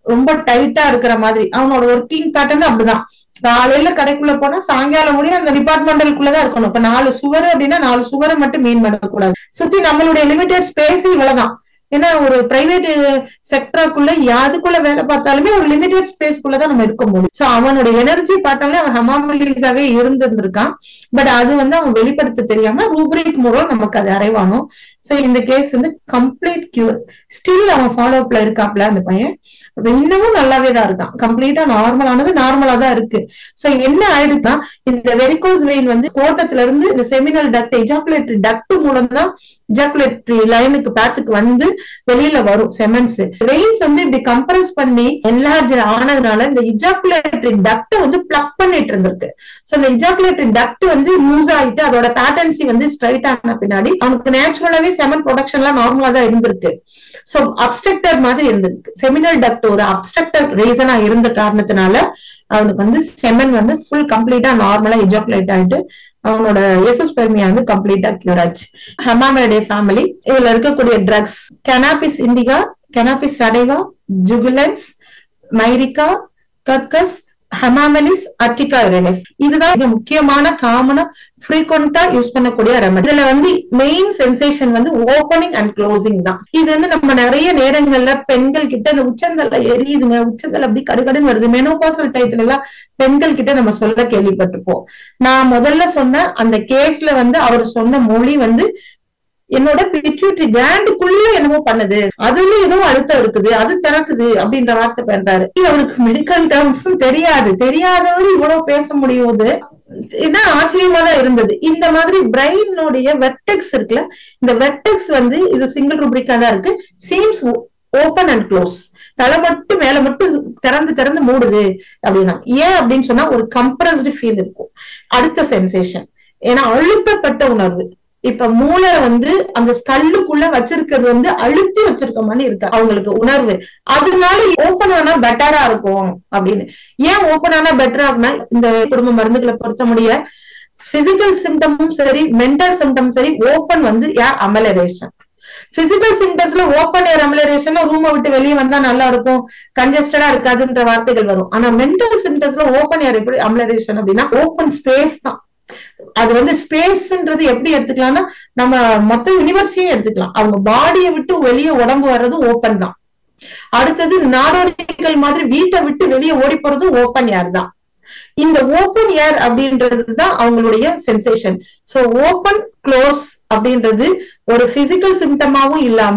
ரொம்ப டைட்டா இருக்கிற மாதிரி அவனோட ஒர்க்கிங் பேட்டர்ன் அப்படிதான் காலையில கடைக்குள்ள போனா சாயங்காலம் முடியும் அந்த டிபார்ட்மெண்டலுக்குள்ளதான் இருக்கணும் இப்ப நாலு சுவர் அப்படின்னா நாலு சுவரை மட்டும் மீன் பண்ணக்கூடாது சுத்தி நம்மளுடைய லிமிடெட் ஸ்பேஸ் இவ்வளவுதான் ஏன்னா ஒரு பிரைவேட் செக்டருக்குள்ள யாதுக்குள்ள வேலை பார்த்தாலுமே ஒரு லிமிடெட் ஸ்பேஸ்க்குள்ளதான் நம்ம இருக்க முடியும் சோ அவனோட எனர்ஜி பார்த்தாலே அவன் ஹமாமலிஸாவே இருந்திருந்திருக்கான் பட் அது வந்து அவன் வெளிப்படுத்த தெரியாம ரூபரிக் மூலம் நமக்கு அது அறைவானோ சோ இந்த கேஸ் வந்து கம்ப்ளீட் கியூர் ஸ்டில் அவன் ஃபாலோ அப்ல இருக்காப்ல அந்த பையன் இன்னமும் நல்லாவே தான் இருக்கான் கம்ப்ளீட்டா நார்மலானது நார்மலா தான் இருக்கு சோ என்ன ஆயிடுச்சுன்னா இந்த வெரிகோஸ் வெயின் வந்து கோட்டத்துல இருந்து இந்த செமினல் டக்ட் எஜாகுலேட்டரி டக்ட் மூலம் தான் எஜாகுலேட்டரி லைனுக்கு பேத்துக்கு வந்து வெளியில வரும் செமன்ஸ் வெயின்ஸ் வந்து இப்படி கம்ப்ரஸ் பண்ணி என்லார்ஜ் ஆனதுனால இந்த இஜாகுலேட்டரி டக்ட் வந்து பிளக் பண்ணிட்டு இருந்திருக்கு சோ இந்த இஜாகுலேட்டரி டக்ட் வந்து லூஸ் ஆயிட்டு அதோட பேட்டன்சி வந்து ஸ்ட்ரைட் ஆன பின்னாடி அவனுக்கு நேச்சுரலாவே செமன் ப்ரொடக்ஷன்லாம் நார்மலா தான் இருந்திருக்கு சோ அப்ஸ்ட்ரக்டர் மாதிரி இருந்திருக்கு செமினல் டக்ட் ஒரு அப்ஸ்ட்ரக்டர் ரீசனா இருந்த காரணத்தினால அவனுக்கு வந்து செமன் வந்து ஃபுல் கம்ப்ளீட்டா நார்மலா எஜாகுலேட் ஆயிட்டு அவனோட எசோஸ்பெர்மியா வந்து கம்ப்ளீட்டா கியூர் ஆச்சு ஹெமாமெடே ஃபேமிலி இதுல இருக்கக்கூடிய drugs cannabis indica cannabis sativa juglans myrica கர்கஸ் ஹெமாமலிஸ் அட்டிகா ரெனஸ் இதுதான் மிக முக்கியமான காமனா ஃப்ரீக்வெண்டா யூஸ் பண்ணக்கூடிய ரெமடி இதுல வந்து மெயின் சென்சேஷன் வந்து ஓப்பனிங் அண்ட் க்ளோசிங் தான் இது வந்து நம்ம நிறைய நேரங்கள்ல பெண்கள் கிட்ட இந்த உச்சந்தல்ல எரியுதுங்க உச்சந்தல் அப்படி கடுகடுன்னு வருது மெனோபாசல் டயத்துல எல்லாம் பெண்கள் கிட்ட நம்ம சொல்ல கேள்விப்பட்டிருப்போம் நான் முதல்ல சொன்ன அந்த கேஸ்ல வந்து அவர் சொன்ன மொழி வந்து என்னோட பிட்யூட்டரி கிளாண்டுக்குள்ள என்னமோ பண்ணுது அதுல ஏதோ அழுத்தம் இருக்குது அது திறக்குது அப்படின்ற வார்த்தை பண்றாரு அவருக்கு மெடிக்கல் டேர்ம்ஸும் தெரியாது தெரியாதவர் இவ்வளவு பேச முடியுது இதான் ஆச்சரியமா தான் இருந்தது இந்த மாதிரி பிரெயினுடைய வெர்டெக்ஸ் இருக்குல்ல இந்த வெர்டெக்ஸ் வந்து இது சிங்கிள் ரூபிரிக்கா தான் இருக்கு சீம்ஸ் ஓப்பன் அண்ட் க்ளோஸ் தலை மட்டும் மேல மட்டும் திறந்து திறந்து மூடுது அப்படின்னா ஏன் அப்படின்னு சொன்னா ஒரு கம்ப்ரஸ்டு ஃபீல் இருக்கும் அடுத்த சென்சேஷன் ஏன்னா அழுத்தப்பட்ட உணர்வு இப்ப மூளை வந்து அந்த ஸ்கல்லுக்குள்ள வச்சிருக்கிறது வந்து அழுத்தி வச்சிருக்க மாதிரி இருக்கு அவங்களுக்கு உணர்வு அதனால ஓப்பன் ஆனா பெட்டரா இருக்கும் அப்படின்னு ஏன் ஓப்பன் ஆனா பெட்டரா இருக்குன்னா இந்த குடும்ப மருந்துகளை பொறுத்த முடிய பிசிக்கல் சிம்டமும் சரி மென்டல் சிம்டம் சரி ஓப்பன் வந்து யார் அமலரேஷன் பிசிக்கல் சிம்டம்ஸ்ல ஓப்பன் ஏர் அமலரேஷன் ரூமை விட்டு வெளியே வந்தா நல்லா இருக்கும் கன்ஜஸ்டடா இருக்காதுன்ற வார்த்தைகள் வரும் ஆனா மென்டல் சிம்டம்ஸ்ல ஓப்பன் ஏர் எப்படி அமலரேஷன் அப்படின்னா ஓப்பன் ஸ்பேஸ் தான் அது வந்து ஸ்பேஸ்ன்றது எப்படி எடுத்துக்கலாம்னா நம்ம மொத்த யூனிவர்ஸையும் எடுத்துக்கலாம் அவங்க பாடியை விட்டு வெளியே உடம்பு வர்றது ஓப்பன் தான் அடுத்தது நாடோடிகள் மாதிரி வீட்டை விட்டு வெளியே ஓடி போறது ஓப்பன் ஏர் தான் இந்த ஓப்பன் ஏர் அப்படின்றது தான் அவங்களுடைய சென்சேஷன் சோ ஓப்பன் க்ளோஸ் அப்படின்றது ஒரு பிசிக்கல் சிம்டமாவும் இல்லாம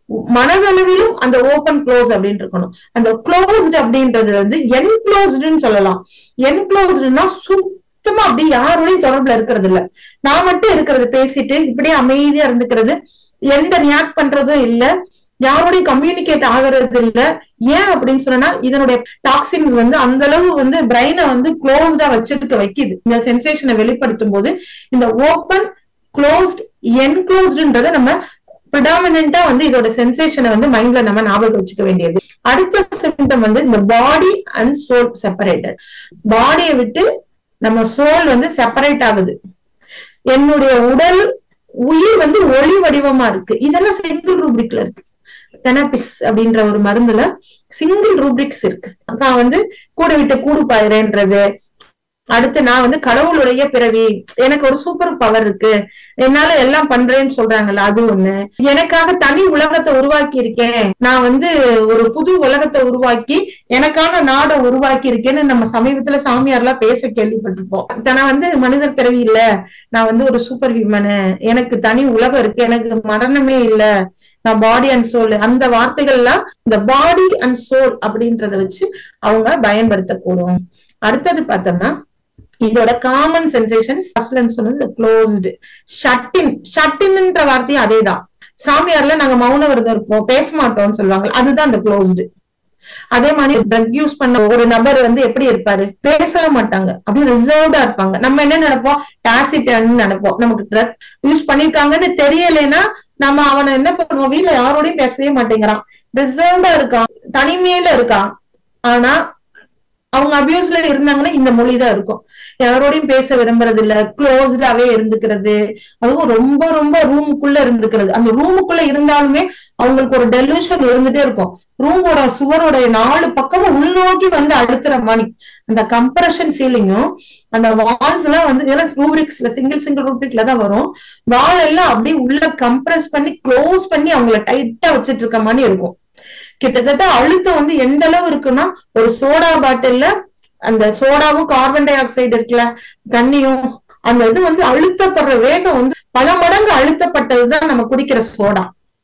மனதளவிலும் அந்த ஓப்பன் க்ளோஸ் அப்படின்னு இருக்கணும் அந்த க்ளோஸ்ட் அப்படின்றது வந்து என்க்ளோஸ்டுன்னு சொல்லலாம் என்க்ளோஸ்டுன்னா சுத்தமா அப்படி யாரோடையும் தொடர்புல இருக்கிறது இல்ல நான் மட்டும் இருக்கிறது பேசிட்டு இப்படியே அமைதியா இருந்துக்கிறது எந்த ரியாக்ட் பண்றதும் இல்ல யாரோடையும் கம்யூனிகேட் ஆகிறது இல்ல ஏன் அப்படின்னு சொன்னா இதனுடைய டாக்ஸின்ஸ் வந்து அந்த அளவு வந்து பிரெயினை வந்து க்ளோஸ்டா வச்சிருக்க வைக்குது இந்த சென்சேஷனை வெளிப்படுத்தும் போது இந்த ஓப்பன் க்ளோஸ்ட் என்க்ளோஸ்டுன்றத நம்ம ப்ரிடாமினா வந்து இதோட சென்சேஷனை வந்து மைண்ட்ல நம்ம ஞாபகம் வச்சுக்க வேண்டியது அடுத்த சிம்டம் வந்து இந்த பாடி அண்ட் சோல் செப்பரேட்டட் பாடியை விட்டு நம்ம சோல் வந்து செப்பரேட் ஆகுது என்னுடைய உடல் உயிர் வந்து ஒளி வடிவமா இருக்கு இதெல்லாம் சிங்கிள் ரூபிக்ல இருக்கு தெனபிஸ் அப்படின்ற ஒரு மருந்துல சிங்கிள் ரூபிக்ஸ் இருக்கு நான் வந்து கூடு விட்டு கூடு பாயிரன்றது அடுத்து நான் வந்து கடவுளுடைய பிறவி எனக்கு ஒரு சூப்பர் பவர் இருக்கு என்னால எல்லாம் பண்றேன்னு சொல்றாங்கல்ல அது ஒண்ணு எனக்காக தனி உலகத்தை உருவாக்கி இருக்கேன் நான் வந்து ஒரு புது உலகத்தை உருவாக்கி எனக்கான நாடை உருவாக்கி இருக்கேன்னு நம்ம சமீபத்துல சாமியார்லாம் பேச கேள்விப்பட்டிருப்போம் நான் வந்து மனிதர் பிறவி இல்ல நான் வந்து ஒரு சூப்பர் ஹியூமனு எனக்கு தனி உலகம் இருக்கு எனக்கு மரணமே இல்ல நான் பாடி அண்ட் சோல் அந்த வார்த்தைகள்லாம் இந்த பாடி அண்ட் சோல் அப்படின்றத வச்சு அவங்க பயன்படுத்தக்கூடும் அடுத்தது பார்த்தோம்னா இதோட காமன் சென்சேஷன் ஃபர்ஸ்ட்லன்னு சொன்னது க்ளோஸ்டு ஷட்டின் ஷட்டின்ன்ற வார்த்தையும் அதேதான் சாமியார்ல நாங்க மௌன விரதம் இருப்போம் பேச மாட்டோம்னு சொல்லுவாங்க அதுதான் அந்த க்ளோஸ்டு அதே மாதிரி ட்ரக் யூஸ் பண்ண ஒரு நபர் வந்து எப்படி இருப்பாரு பேசல மாட்டாங்க அப்படியே ரிசர்வ்டா இருப்பாங்க நம்ம என்ன நினைப்போம் டாசிட்டன் நினைப்போம் நமக்கு ட்ரக் யூஸ் பண்ணிருக்காங்கன்னு தெரியலைன்னா நம்ம அவனை என்ன பண்ணுவோம் வீட்டுல யாரோடையும் பேசவே மாட்டேங்கிறான் ரிசர்வ்டா இருக்கான் தனிமையில இருக்கான் ஆனா அவங்க அபியூஸ்ல இருந்தாங்கன்னா இந்த மொழி தான் இருக்கும் யாரோடையும் பேச விரும்புறது இல்ல க்ளோஸ்டாவே இருந்துக்கிறது அதுவும் ரொம்ப ரொம்ப ரூமுக்குள்ள இருந்துக்கிறது அந்த ரூமுக்குள்ள இருந்தாலுமே அவங்களுக்கு ஒரு டெலியூஷன் இருந்துட்டே இருக்கும் ரூமோட சுவரோட நாலு பக்கமும் உள்நோக்கி வந்து அழுத்துற மாதிரி அந்த கம்ப்ரஷன் ஃபீலிங்கும் அந்த வால்ஸ் எல்லாம் வந்து இதெல்லாம் ரூபிரிக்ஸ்ல சிங்கிள் சிங்கிள் ரூபிரிக்ல தான் வரும் வால் எல்லாம் அப்படியே உள்ள கம்ப்ரஸ் பண்ணி க்ளோஸ் பண்ணி அவங்கள டைட்டா வச்சிட்டு இருக்க மாதிரி இருக்கும் கிட்டத்தட்ட அழுத்தம் வந்து எந்த அளவு இருக்குன்னா ஒரு சோடா பாட்டில்ல அந்த சோடாவும் கார்பன் டை ஆக்சைடு இருக்குல்ல தண்ணியும் அந்த இது வந்து அழுத்தப்படுற வேகம் வந்து பல மடங்கு அழுத்தப்பட்டதுதான் நம்ம குடிக்கிற சோடா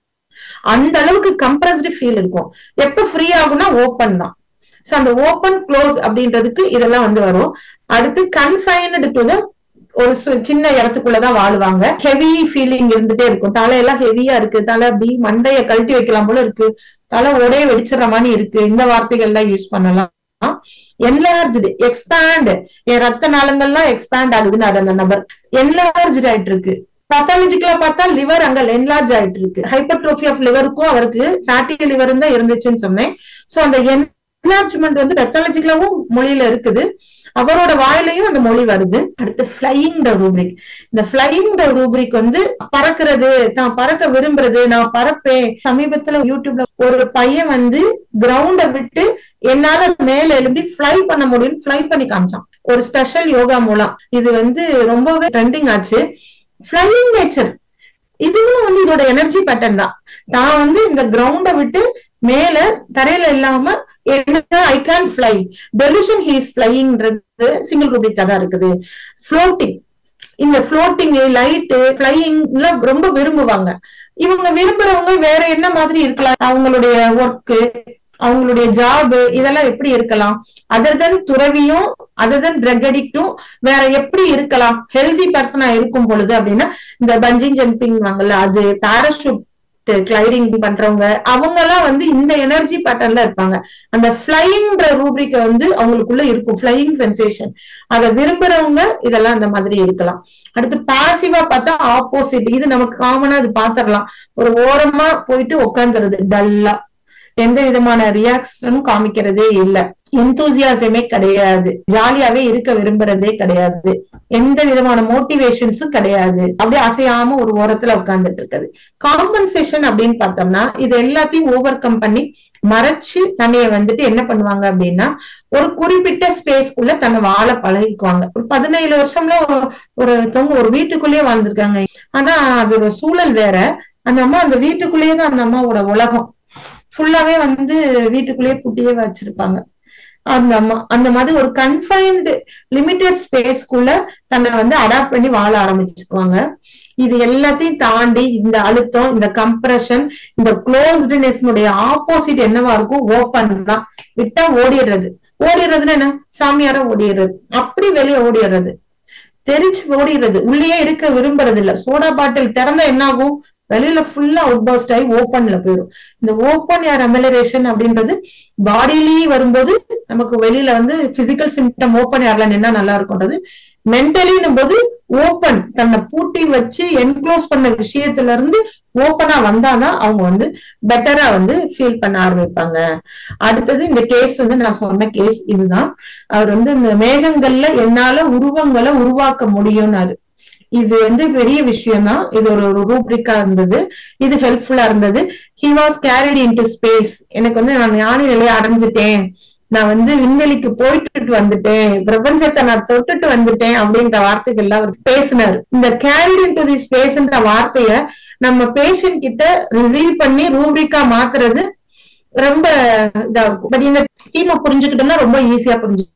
அந்த அளவுக்கு கம்ப்ரஸ்டு ஃபீல் இருக்கும் எப்ப ஃப்ரீ ஆகும்னா ஓப்பன் தான் சோ அந்த ஓப்பன் க்ளோஸ் அப்படின்றதுக்கு இதெல்லாம் வந்து வரும் அடுத்து கன்ஃபைன்டு டு த ஒரு சின்ன இடத்துக்குள்ளதான் வாழுவாங்க ஹெவி ஃபீலிங் இருந்துட்டே இருக்கும் தலையெல்லாம் ஹெவியா இருக்கு தலை அப்படி மண்டைய கழட்டி வைக்கலாம் போல இருக்கு தலை உடைய வெடிச்சிடுற மாதிரி இருக்கு இந்த வார்த்தைகள் எல்லாம் யூஸ் பண்ணலாம் என்லார்ஜ்டு எக்ஸ்பேண்ட் என் ரத்த நாளங்கள்லாம் எக்ஸ்பேண்ட் ஆகுதுன்னு அந்த நபர் என்லார்ஜ்டு ஆயிட்டு இருக்கு பத்தாலஜிக்கலா பார்த்தா லிவர் அங்க என்லார்ஜ் ஆயிட்டு இருக்கு ஹைப்பர்ட்ரோபி ஆஃப் லிவருக்கும் அவருக்கு ஃபேட்டி லிவர் தான் இருந்துச்சுன்னு சொன்னேன் சோ அந்த என்லார்ஜ்மெண்ட் வந்து பெத்தாலஜிக்கலாவும் மொழியில இருக்குது அவரோட வாயிலையும் அந்த மொழி வருது அடுத்து பிளையிங் த ரூப்ரிக் இந்த பிளையிங் த ரூப்ரிக் வந்து பறக்கிறது தான் பறக்க விரும்புறது நான் பறப்பேன் சமீபத்துல யூடியூப்ல ஒரு பையன் வந்து கிரவுண்ட விட்டு என்னால மேல எழும்பி ஃபிளை பண்ண முடியும் ஃபிளை பண்ணி காமிச்சான் ஒரு ஸ்பெஷல் யோகா மூலம் இது வந்து ரொம்பவே ட்ரெண்டிங் ஆச்சு ஃபிளையிங் நேச்சர் இதுவும் வந்து இதோட எனர்ஜி பேட்டர்ன் தான் தான் வந்து இந்த கிரவுண்ட விட்டு மேல தரையில இல்லாம என்ன I can fly delusion he's ஃபிளைங்கிறது சிங்கிள் ரூபிக்கா தான் இருக்குது ஃப்ளோட்டிங் இந்த ஃப்ளோட்டிங் லைட்டு ஃபிளையிங் எல்லாம் ரொம்ப விரும்புவாங்க இவங்க விரும்புறவங்க வேற என்ன மாதிரி இருக்கலாம் அவங்களுடைய ஒர்க்கு அவங்களுடைய ஜாப் இதெல்லாம் எப்படி இருக்கலாம் அதர் தென் துறவியும் அதர் தென் ட்ரக் அடிக்டும் வேற எப்படி இருக்கலாம் ஹெல்தி பர்சனா இருக்கும் பொழுது அப்படின்னா இந்த பஞ்சிங் ஜம்பிங் வாங்கல அது பேராஷூட் கிளைடிங் பண்றவங்க அவங்க எல்லாம் வந்து இந்த எனர்ஜி பேட்டர்ன்ல இருப்பாங்க அந்த ஃபிளைங்கிற ரூபிரிக்க வந்து அவங்களுக்குள்ள இருக்கும் ஃபிளையிங் சென்சேஷன் அதை விரும்புறவங்க இதெல்லாம் அந்த மாதிரி இருக்கலாம் அடுத்து பாசிவா பார்த்தா ஆப்போசிட் இது நமக்கு காமனா இது பாத்திரலாம் ஒரு ஓரமா போயிட்டு உட்காந்துருது டல்லா எந்த விதமான ரியாக்ஷனும் காமிக்கிறதே இல்ல எந்தூசியாசமே கிடையாது ஜாலியாவே இருக்க விரும்புறதே கிடையாது எந்த விதமான மோட்டிவேஷன்ஸும் கிடையாது அப்படியே அசையாம ஒரு ஓரத்துல உட்கார்ந்துட்டு இருக்குது காம்பன்சேஷன் அப்படின்னு பார்த்தோம்னா இது எல்லாத்தையும் ஓவர் கம் பண்ணி மறைச்சு தன்னைய வந்துட்டு என்ன பண்ணுவாங்க அப்படின்னா ஒரு குறிப்பிட்ட ஸ்பேஸ்க்குள்ள தன்னை வாழ பழகிக்குவாங்க ஒரு பதினேழு வருஷம்ல ஒருத்தவங்க ஒரு வீட்டுக்குள்ளேயே வாழ்ந்திருக்காங்க ஆனா அது ஒரு சூழல் வேற அந்த அம்மா அந்த வீட்டுக்குள்ளேயே தான் அந்த அம்மாவோட உலகம் ஃபுல்லாவே வந்து வீட்டுக்குள்ளேயே பூட்டியே வச்சிருப்பாங்க அந்த அம்மா அந்த மாதிரி ஒரு கன்ஃபைன்டு லிமிடெட் ஸ்பேஸ்க்குள்ள தன்னை வந்து அடாப்ட் பண்ணி வாழ ஆரம்பிச்சுக்குவாங்க இது எல்லாத்தையும் தாண்டி இந்த அழுத்தம் இந்த கம்ப்ரெஷன் இந்த க்ளோஸ்டுனஸ்னுடைய ஆப்போசிட் என்னவா இருக்கும் ஓப்பன் தான் விட்டா ஓடிடுறது ஓடிடுறதுன்னு என்ன சாமியார ஓடிடுறது அப்படி வெளியே ஓடிடுறது தெரிச்சு ஓடிடுறது உள்ளேயே இருக்க விரும்புறது இல்ல சோடா பாட்டில் திறந்தா என்ன ஆகும் வெளியில ஃபுல்லா அவுட் பர்ஸ்ட் ஆகி ஓப்பன்ல போயிடும் இந்த ஓப்பன் ஏர் அமெலரேஷன் அப்படின்றது பாடியிலேயே வரும்போது நமக்கு வெளியில வந்து பிசிக்கல் சிம்டம் ஓப்பன் ஏர்ல நின்னா நல்லா இருக்கும்ன்றது மென்டலின்னும் போது ஓப்பன் தன்னை பூட்டி வச்சு என்க்ளோஸ் பண்ண விஷயத்துல இருந்து ஓப்பனா வந்தாதான் அவங்க வந்து பெட்டரா வந்து ஃபீல் பண்ண ஆரம்பிப்பாங்க அடுத்தது இந்த கேஸ் வந்து நான் சொன்ன கேஸ் இதுதான் அவர் வந்து இந்த மேகங்கள்ல என்னால உருவங்களை உருவாக்க முடியும்னாரு இது வந்து பெரிய விஷயம் தான் இது ஒரு ஒரு ரூப்ரிக்கா இருந்தது இது ஹெல்ப்ஃபுல்லா இருந்தது he was carried into space எனக்கு வந்து நான் ஞானி நிலையை அடைஞ்சிட்டேன் நான் வந்து விண்வெளிக்கு போயிட்டு வந்துட்டேன் பிரபஞ்சத்தை நான் தொட்டுட்டு வந்துட்டேன் அப்படின்ற வார்த்தைகள்லாம் அவர் பேசினார் இந்த கேரிட் இன் டு தி ஸ்பேஸ்ன்ற வார்த்தைய நம்ம பேஷண்ட் கிட்ட ரிசீவ் பண்ணி ரூப்ரிக்கா மாத்துறது ரொம்ப இதா இருக்கும் பட் இந்த டீமை புரிஞ்சுக்கிட்டோம்னா ரொம்ப ஈஸியா புரிஞ்சு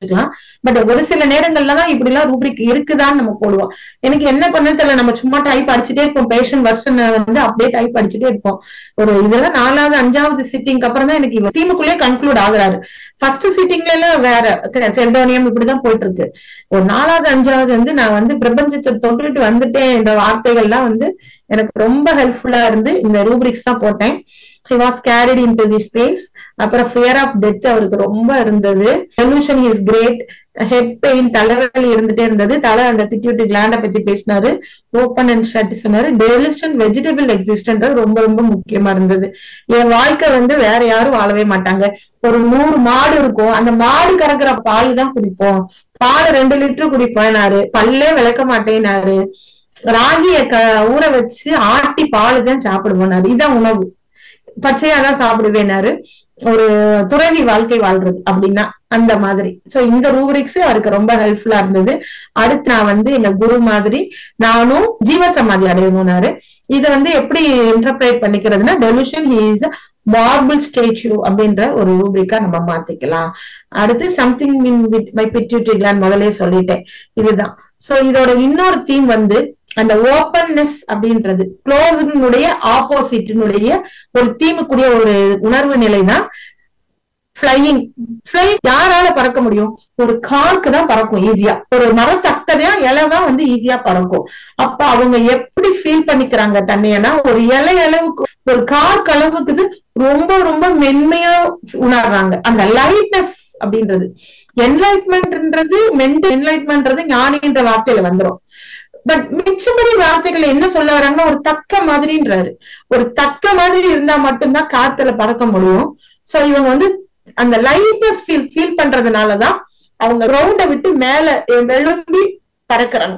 பட் ஒரு சில நேரங்கள்ல தான் இப்படி எல்லாம் ரூப்ரிக் இருக்குதான்னு நம்ம போடுவோம் எனக்கு என்ன பண்ண தெரியல நம்ம சும்மா டைப் அடிச்சுட்டே இருப்போம் பேஷண்ட் வருஷன் வந்து அப்படியே டைப் அடிச்சுட்டே இருப்போம் ஒரு இதெல்லாம் நாலாவது அஞ்சாவது சிட்டிங்க்கு அப்புறம் தான் எனக்கு டீமுக்குள்ளேயே கன்க்ளூட் ஆகுறாரு ஃபர்ஸ்ட் சிட்டிங்ல எல்லாம் வேற செல்டோனியம் இப்படிதான் போயிட்டு இருக்கு ஒரு நாலாவது அஞ்சாவது வந்து நான் வந்து பிரபஞ்சத்தை தொட்டுட்டு வந்துட்டேன் இந்த வார்த்தைகள்லாம் வந்து எனக்கு ரொம்ப ஹெல்ப்ஃபுல்லா இருந்து இந்த ரூப்ரிக்ஸ் தான் போட்டேன் he was carried into the space அப்புறம் ஃபியர் ஆஃப் டெத் அவருக்கு ரொம்ப இருந்தது solution is great head pain தலைவலி இருந்துட்டே இருந்தது தலை அந்த பிட்யூட்டி கிளாண்ட பத்தி பேசினாரு ஓப்பன் அண்ட் ஷட் சொன்னாரு டெலிஷன் வெஜிடபிள் எக்ஸிஸ்டன்றது ரொம்ப ரொம்ப முக்கியமா இருந்தது என் வாழ்க்கை வந்து வேற யாரும் வாழவே மாட்டாங்க ஒரு நூறு மாடு இருக்கும் அந்த மாடு கறக்குற பால் தான் குடிப்போம் பால் ரெண்டு லிட்டர் குடிப்பேனாரு பல்லே விளக்க மாட்டேனாரு ராகிய க ஊற வச்சு ஆட்டி பால் தான் சாப்பிடுவோனாரு இதான் உணவு பச்சையா தான் சாப்பிடுவேனாரு ஒரு துறவி வாழ்க்கை வாழ்றது அப்படின்னா அந்த மாதிரி சோ இந்த ரூபரிக்ஸ் அவருக்கு ரொம்ப ஹெல்ப்ஃபுல்லா இருந்தது அடுத்து நான் வந்து எங்க குரு மாதிரி நானும் ஜீவசமாதி அடையணும்னாரு இத வந்து எப்படி இன்டர்பிரேட் பண்ணிக்கிறதுனா டெலுஷன் ஹீஸ் மார்பிள் ஸ்டேச்சு அப்படின்ற ஒரு ரூபிரிக்கா நம்ம மாத்திக்கலாம் அடுத்து something in my pituitary gland முதலே சொல்லிட்டேன் இதுதான் சோ இதோட இன்னொரு தீம் வந்து அந்த ஓப்பன்னஸ் அப்படின்றது க்ளோஸ்னுடைய ஆப்போசிட்டினுடைய ஒரு தீமுக்குரிய ஒரு உணர்வு நிலை தான் ஃபிளையிங் ஃபிளை யாரால பறக்க முடியும் ஒரு காருக்கு தான் பறக்கும் ஈஸியா ஒரு மரத்தக்கதையா இலை தான் வந்து ஈஸியா பறக்கும் அப்ப அவங்க எப்படி ஃபீல் பண்ணிக்கிறாங்க தன்னையனா ஒரு இலை அளவுக்கு ஒரு கார் அளவுக்கு ரொம்ப ரொம்ப மென்மையா உணர்றாங்க அந்த லைட்னஸ் அப்படின்றது என்லைட்மெண்ட்ன்றது மென்டல் என்லைட்மெண்ட்ன்றது ஞானின்ற வார்த்தையில வந்துரும் பட் மிச்சபடி வார்த்தைகள் என்ன சொல்ல வராங்கன்னா ஒரு தக்க மாதிரின்றாரு ஒரு தக்க மாதிரி இருந்தா மட்டும்தான் காத்துல பறக்க முடியும் சோ இவங்க வந்து அந்த லைட்னஸ் ஃபீல் ஃபீல் பண்றதுனாலதான் அவங்க கிரவுண்ட விட்டு மேல விளம்பி பறக்குறாங்க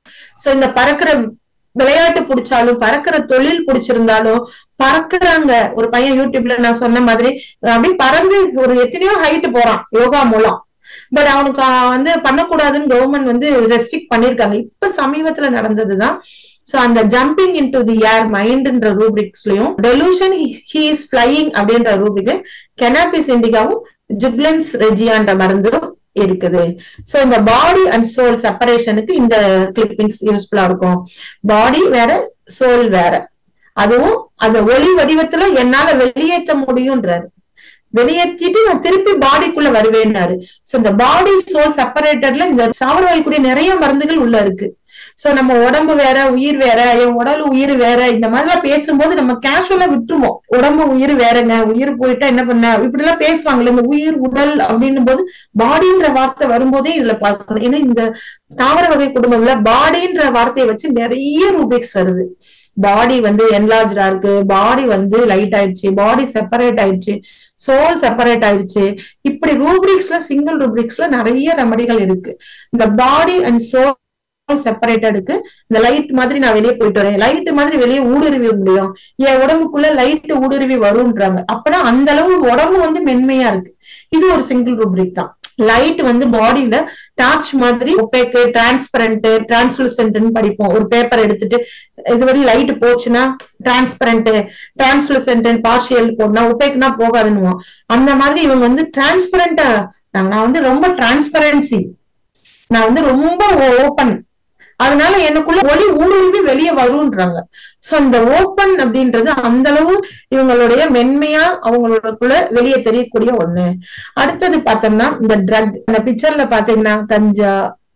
சோ இந்த பறக்கிற விளையாட்டு பிடிச்சாலும் பறக்கிற தொழில் பிடிச்சிருந்தாலும் பறக்குறாங்க ஒரு பையன் யூடியூப்ல நான் சொன்ன மாதிரி அப்படி பறந்து ஒரு எத்தனையோ ஹைட் போறான் யோகா மூலம் பட் அவனுக்கு வந்து பண்ணக்கூடாதுன்னு கவர்மெண்ட் வந்து ரெஸ்ட்ரிக்ட் பண்ணிருக்காங்க இப்ப சமீபத்துல நடந்ததுதான் சோ அந்த jumping into the air மைண்ட்ன்ற ரூபிரிக்ஸ்லயும் டெலூஷன் ஹி இஸ் பிளையிங் அப்படின்ற ரூபிக் கெனாபிஸ் இண்டிகாவும் ஜுப்லன்ஸ் ரெஜியான்ற மருந்தும் இருக்குது சோ இந்த பாடி அண்ட் சோல் செப்பரேஷனுக்கு இந்த கிளிப்பிங்ஸ் யூஸ்ஃபுல்லா இருக்கும் பாடி வேற சோல் வேற அதுவும் அந்த ஒளி வடிவத்துல என்னால வெளியேற்ற முடியும்ன்றாரு வெளியேற்றிட்டு நான் திருப்பி பாடிக்குள்ள வருவேன்னாரு சோ இந்த பாடி சோல் செப்பரேட்டட்ல இந்த சாவர வாய்க்கூடிய நிறைய மருந்துகள் உள்ள இருக்கு சோ நம்ம உடம்பு வேற உயிர் வேற என் உடல் உயிர் வேற இந்த மாதிரி எல்லாம் பேசும்போது நம்ம கேஷுவலா விட்டுருவோம் உடம்பு உயிர் வேறங்க உயிர் போயிட்டா என்ன பண்ண இப்படி எல்லாம் பேசுவாங்கல்ல இந்த உயிர் உடல் அப்படின்னும் போது பாடின்ற வார்த்தை வரும்போதே இதுல பார்க்கணும் ஏன்னா இந்த தாவர வகை குடும்பம்ல பாடின்ற வார்த்தையை வச்சு நிறைய ரூபிக்ஸ் வருது பாடி வந்து என்லார்ஜா இருக்கு பாடி வந்து லைட் ஆயிடுச்சு பாடி செப்பரேட் ஆயிடுச்சு சோல் செப்பரேட் ஆயிடுச்சு இப்படி ரூப்ரிக்ஸ்ல சிங்கிள் ரூப்ரிக்ஸ்ல நிறைய ரெமடிகள் இருக்கு இந்த பாடி அண்ட் சோல் செப்பரேட்டடுக்கு இந்த லைட் மாதிரி நான் வெளியே போயிட்டு வரேன் லைட் மாதிரி வெளியே ஊடுருவி முடியும் என் உடம்புக்குள்ள லைட் ஊடுருவி வரும்ன்றாங்க அப்பனா அந்த அளவு உடம்பு வந்து மென்மையா இருக்கு இது ஒரு சிங்கிள் ரூப்ரிக் தான் லைட் வந்து பாடியில டார்ச் மாதிரி ஒப்பேக்கு டிரான்ஸ்பரண்ட் டிரான்ஸ்லுசன்ட்னு படிப்போம் ஒரு பேப்பர் எடுத்துட்டு இதுவரை லைட் போச்சுன்னா டிரான்ஸ்பரண்ட் டிரான்ஸ்லுசன்ட் பார்ஷியல் போடனா ஒப்பேக்குனா போகாதுன்னுவோம் அந்த மாதிரி இவங்க வந்து டிரான்ஸ்பரண்டா நான் வந்து ரொம்ப டிரான்ஸ்பரன்சி நான் வந்து ரொம்ப ஓப்பன் அதனால எனக்குள்ள ஒளி ஊடுருவி வெளியே வரும்ன்றாங்க சோ இந்த ஓப்பன் அப்படின்றது அந்த அளவு இவங்களுடைய மென்மையா அவங்களுக்குள்ள வெளியே தெரியக்கூடிய ஒண்ணு அடுத்தது பார்த்தோம்னா இந்த ட்ரக் அந்த பிக்சர்ல பாத்தீங்கன்னா கஞ்சா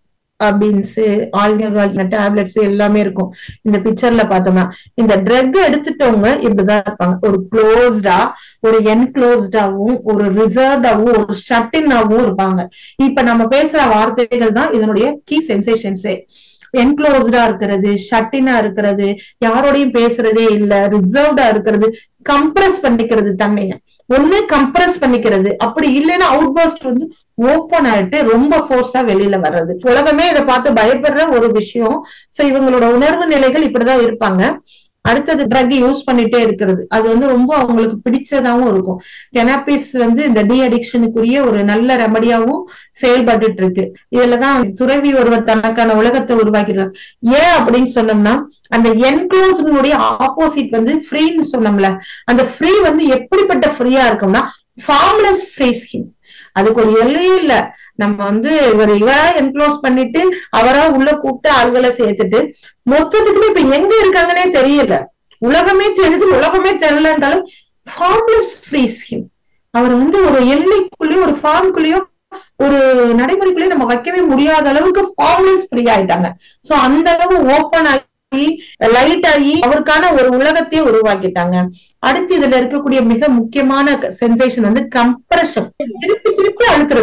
பீன்ஸ் ஆல்கஹால் டேப்லெட்ஸ் எல்லாமே இருக்கும் இந்த பிக்சர்ல பார்த்தோம்னா இந்த ட்ரக் எடுத்துட்டவங்க இப்படிதான் இருப்பாங்க ஒரு க்ளோஸ்டா ஒரு என்க்ளோஸ்டாவும் ஒரு ரிசர்வ்டாவும் ஒரு ஷட்டினாவும் இருப்பாங்க இப்ப நம்ம பேசுற வார்த்தைகள் தான் இதனுடைய கீ சென்சேஷன்ஸே என்க்ளோஸ்டா இருக்கிறது ஷட்டினா இருக்கிறது யாரோடையும் பேசுறதே இல்ல ரிசர்வ்டா இருக்கிறது கம்ப்ரஸ் பண்ணிக்கிறது தன்னைய ஒண்ணு கம்ப்ரஸ் பண்ணிக்கிறது அப்படி இல்லைன்னா அவுட் பர்ஸ்ட் வந்து ஓப்பன் ஆயிட்டு ரொம்ப ஃபோர்ஸா வெளியில வர்றது உலகமே இதை பார்த்து பயப்படுற ஒரு விஷயம் சோ இவங்களோட உணர்வு நிலைகள் இப்படிதான் இருப்பாங்க அடுத்தது ட்ரக் யூஸ் பண்ணிட்டே இருக்கிறது அது வந்து ரொம்ப அவங்களுக்கு பிடிச்சதாவும் இருக்கும் கெனாபிஸ் வந்து இந்த டி அடிக்ஷனுக்குரிய ஒரு நல்ல ரெமடியாவும் செயல்பட்டு இருக்கு இதுலதான் துறவி ஒருவர் தனக்கான உலகத்தை உருவாக்கிறார் ஏன் அப்படின்னு சொன்னோம்னா அந்த என்க்ளோஸ்னுடைய ஆப்போசிட் வந்து ஃப்ரீன்னு சொன்னோம்ல அந்த ஃப்ரீ வந்து எப்படிப்பட்ட ஃப்ரீயா இருக்கும்னா ஃபார்ம்லெஸ் ஃப்ரீ ஸ்கின் அதுக்கு ஒரு எல்லையே இல்ல நம்ம வந்து இவர் இவரா என்க்ளோஸ் பண்ணிட்டு அவரா உள்ள கூப்பிட்டு ஆள்களை சேர்த்துட்டு மொத்தத்துக்குமே இப்ப எங்க இருக்காங்கன்னே தெரியல உலகமே தெரியுது உலகமே தெரியலன்றாலும் ஃபார்ம்லெஸ் ஃப்ரீ ஸ்கின் அவர் வந்து ஒரு எல்லைக்குள்ளேயும் ஒரு ஃபார்ம்குள்ளேயும் ஒரு நடைமுறைக்குள்ளேயும் நம்ம வைக்கவே முடியாத அளவுக்கு ஃபார்ம்லெஸ் ஃப்ரீ ஆயிட்டாங்க சோ அந்த அளவு ஓப்பன் ஆகி லைட் ஆகி அவருக்கான ஒரு உலகத்தையே உருவாக்கிட்டாங்க அடுத்து இதுல இருக்கக்கூடிய மிக முக்கியமான சென்சேஷன் வந்து கம்ப்ரஷன் திருப்பி திருப்பி அழுத்துறது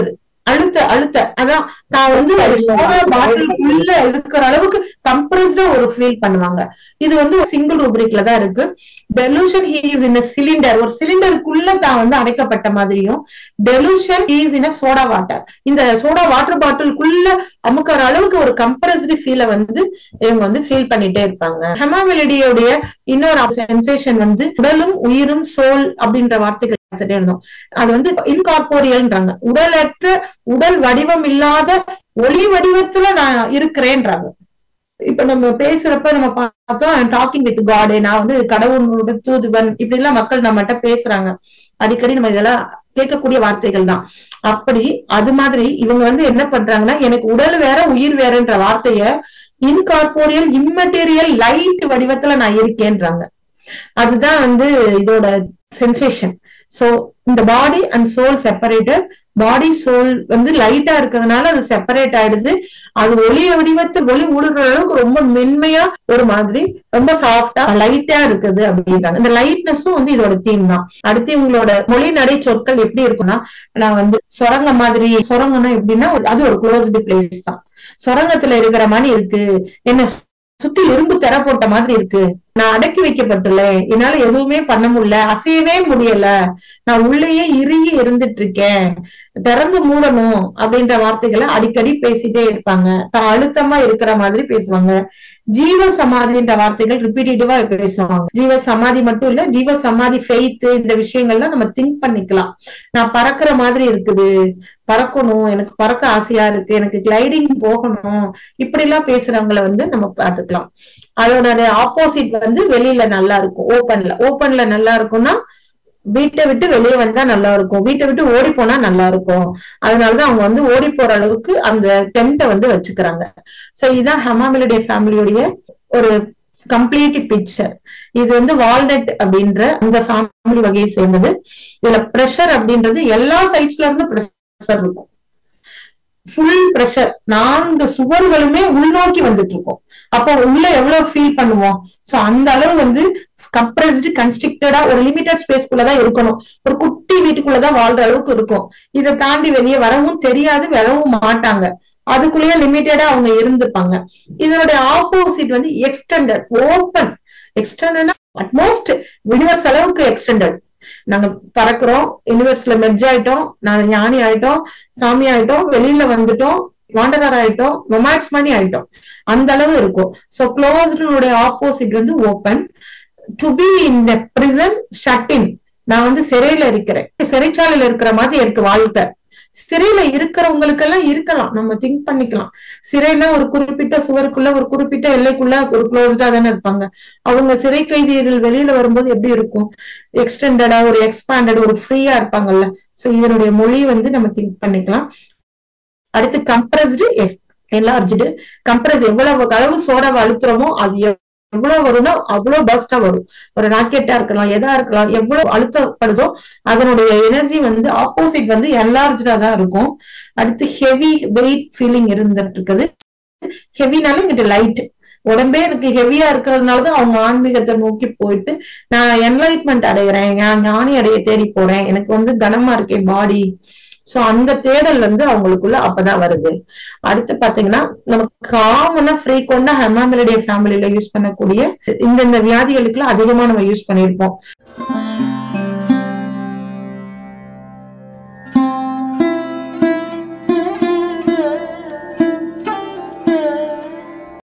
அழுத்த அழுத்த அதான் தான் வந்து சோடா பாட்டிலுக்குள்ள இருக்கிற அளவுக்கு கம்ப்ரஸ்டா ஒரு ஃபீல் பண்ணுவாங்க இது வந்து சிங்கிள் ரூபிரிக்ல தான் இருக்கு டெலூஷன் ஹீஸ் இன் சிலிண்டர் ஒரு சிலிண்டருக்குள்ள தான் வந்து அடைக்கப்பட்ட மாதிரியும் delusion he's in soda water இந்த சோடா வாட்டர் பாட்டிலுக்குள்ள அமுக்கிற அளவுக்கு ஒரு கம்ப்ரஸ்டு ஃபீலை வந்து இவங்க வந்து ஃபீல் பண்ணிட்டே இருப்பாங்க ஹெமாமெலடியோடைய இன்னொரு சென்சேஷன் வந்து உடலும் உயிரும் சோல் அப்படின்ற வார்த்தைகள் பார்த்துட்டே இருந்தோம் அது வந்து இன்கார்போரியல்ன்றாங்க உடலற்ற உடல் வடிவம் இல்லாத ஒளி வடிவத்துல நான் இருக்கிறேன்றாங்க இப்ப நம்ம பேசுறப்ப நம்ம பார்த்தோம் டாக்கிங் வித் காடு நான் வந்து கடவுளோட தூதுவன் இப்படி எல்லாம் மக்கள் நம்மகிட்ட பேசுறாங்க அடிக்கடி நம்ம இதெல்லாம் கேட்கக்கூடிய வார்த்தைகள் தான் அப்படி அது மாதிரி இவங்க வந்து என்ன பண்றாங்கன்னா எனக்கு உடல் வேற உயிர் வேறன்ற வார்த்தைய இன்கார்போரியல் இம்மெட்டீரியல் லைட் வடிவத்துல நான் இருக்கேன்றாங்க அதுதான் வந்து இதோட சென்சேஷன் சோ இந்த body and soul separated body soul வந்து லைட்டா இருக்கிறதுனால அது செப்பரேட் ஆயிடுது அது ஒளி வடிவத்து ஒளி ஊடுற அளவுக்கு ரொம்ப மென்மையா ஒரு மாதிரி ரொம்ப சாஃப்டா லைட்டா இருக்குது அப்படின்றாங்க இந்த லைட்னஸும் வந்து இதோட தீம் தான் அடுத்து இவங்களோட மொழி நடை சொற்கள் எப்படி இருக்கும்னா நான் வந்து சுரங்க மாதிரி சுரங்கம்னா எப்படின்னா அது ஒரு க்ளோஸ்டு பிளேஸ் தான் சுரங்கத்துல இருக்கிற மாதிரி இருக்கு என்ன சுத்தி இரும்பு தெர போட்ட மாதிரி இருக்கு நான் அடக்கி வைக்கப்பட்டுள்ள என்னால எதுவுமே பண்ண முடியல அசையவே முடியல நான் உள்ளேயே இறுகி இருந்துட்டு இருக்கேன் திறந்து மூடணும் அப்படின்ற வார்த்தைகளை அடிக்கடி பேசிட்டே இருப்பாங்க தான் அழுத்தமா இருக்கிற மாதிரி பேசுவாங்க ஜீவ சமாதின்ற வார்த்தைகள் ரிப்பீட்டேட்டிவா பேசுவாங்க ஜீவ சமாதி மட்டும் இல்ல ஜீவ சமாதி ஃபெய்த் இந்த விஷயங்கள்லாம் நம்ம திங்க் பண்ணிக்கலாம் நான் பறக்கிற மாதிரி இருக்குது பறக்கணும் எனக்கு பறக்க ஆசையா இருக்கு எனக்கு கிளைடிங் போகணும் இப்படி எல்லாம் பேசுறவங்களை வந்து நம்ம பார்த்துக்கலாம் அதோட ஆப்போசிட் வந்து வெளியில நல்லா இருக்கும் ஓப்பன்ல ஓப்பன்ல நல்லா இருக்கும்னா வீட்டை விட்டு வெளியே வந்தா நல்லா இருக்கும் வீட்டை விட்டு ஓடி போனா நல்லா இருக்கும் அதனாலதான் அவங்க வந்து ஓடி போற அளவுக்கு அந்த டெம்ட்டை வந்து வச்சுக்கிறாங்க சோ இதுதான் ஹமாமிலுடைய ஃபேமிலியோடைய ஒரு கம்ப்ளீட் பிக்சர் இது வந்து வால்நட் அப்படின்ற அந்த ஃபேமிலி வகையை சேர்ந்தது இதுல ப்ரெஷர் அப்படின்றது எல்லா சைட்ஸ்ல இருந்து ப்ரெஷர் இருக்கும் ஃபுல் ப்ரெஷர் நான்கு சுவர்களுமே உள்நோக்கி வந்துட்டு இருக்கும் அப்போ உள்ள எவ்வளவு ஃபீல் பண்ணுவோம் சோ அந்த அளவு வந்து கம்ப்ரஸ்டு கன்ஸ்ட்ரிக்டடா ஒரு லிமிடெட் ஸ்பேஸ்க்குள்ளதான் இருக்கணும் ஒரு குட்டி வீட்டுக்குள்ளதான் வாழ்ற அளவுக்கு இருக்கும் இதை தாண்டி வெளியே வரவும் தெரியாது வரவும் மாட்டாங்க அதுக்குள்ளேயே லிமிட்டடா அவங்க இருந்துப்பாங்க இதனுடைய ஆப்போசிட் வந்து எக்ஸ்டெண்டட் ஓப்பன் எக்ஸ்டெண்டட்னா அட்மோஸ்ட் யூனிவர்ஸ் அளவுக்கு எக்ஸ்டெண்டட் நாங்க பறக்குறோம் யூனிவர்ஸ்ல மெர்ஜ் ஆயிட்டோம் நாங்க ஞானி ஆயிட்டோம் சாமி ஆயிட்டோம் வெளியில வந்துட்டோம் வாண்டரர் ஆயிட்டோம் ரொமான்ஸ் பண்ணி ஆயிட்டோம் அந்த அளவு இருக்கும் சோ க்ளோஸ்டுடைய ஆப்போசிட் வந்து open to be in prison shut in நான் வந்து சிறையில இருக்கிறேன் சிறைச்சாலையில இருக்கிற மாதிரி இருக்கு வாழ்க்கை சிறையில இருக்கிறவங்களுக்கு எல்லாம் இருக்கலாம் நம்ம திங்க் பண்ணிக்கலாம் சிறைனா ஒரு குறிப்பிட்ட சுவருக்குள்ள ஒரு குறிப்பிட்ட எல்லைக்குள்ள ஒரு க்ளோஸ்டா தானே இருப்பாங்க அவங்க சிறை கைதிகள் வெளியில வரும்போது எப்படி இருக்கும் எக்ஸ்டெண்டடா ஒரு எக்ஸ்பாண்டட் ஒரு ஃப்ரீயா இருப்பாங்கல்ல சோ இதனுடைய மொழி வந்து நம்ம திங்க் பண்ணிக்கலாம் அடுத்து கம்ப்ரஸ்டு என்லார்ஜ்டு கம்ப்ரஸ் எவ்வளவு அளவு சோடாவை அழுத்துறோமோ அது எவ்வளவு வரும்னா அவ்வளவு பஸ்டா வரும் ஒரு ராக்கெட்டா இருக்கலாம் எதா இருக்கலாம் எவ்வளவு அழுத்தப்படுதோ அதனுடைய எனர்ஜி வந்து ஆப்போசிட் வந்து என்லார்ஜா தான் இருக்கும் அடுத்து ஹெவி வெயிட் ஃபீலிங் இருந்துட்டு இருக்குது ஹெவினால இங்கிட்ட லைட் உடம்பே எனக்கு ஹெவியா இருக்கிறதுனாலதான் அவங்க ஆன்மீகத்தை நோக்கி போயிட்டு நான் என்லைட்மெண்ட் அடைகிறேன் நான் ஞானி அடைய தேடி போறேன் எனக்கு வந்து கனமா இருக்கேன் பாடி சோ அந்த தேடல் வந்து அவங்களுக்குள்ள அப்பதான் வருது அடுத்து பாத்தீங்கன்னா நமக்கு காமனா ஃப்ரீக்வெண்டா ஹெமாமிலுடைய ஃபேமிலியில யூஸ் பண்ணக்கூடிய இந்தந்த வியாதிகளுக்குலாம் அதிகமா நம்ம யூஸ் பண்ணியிருப்போம்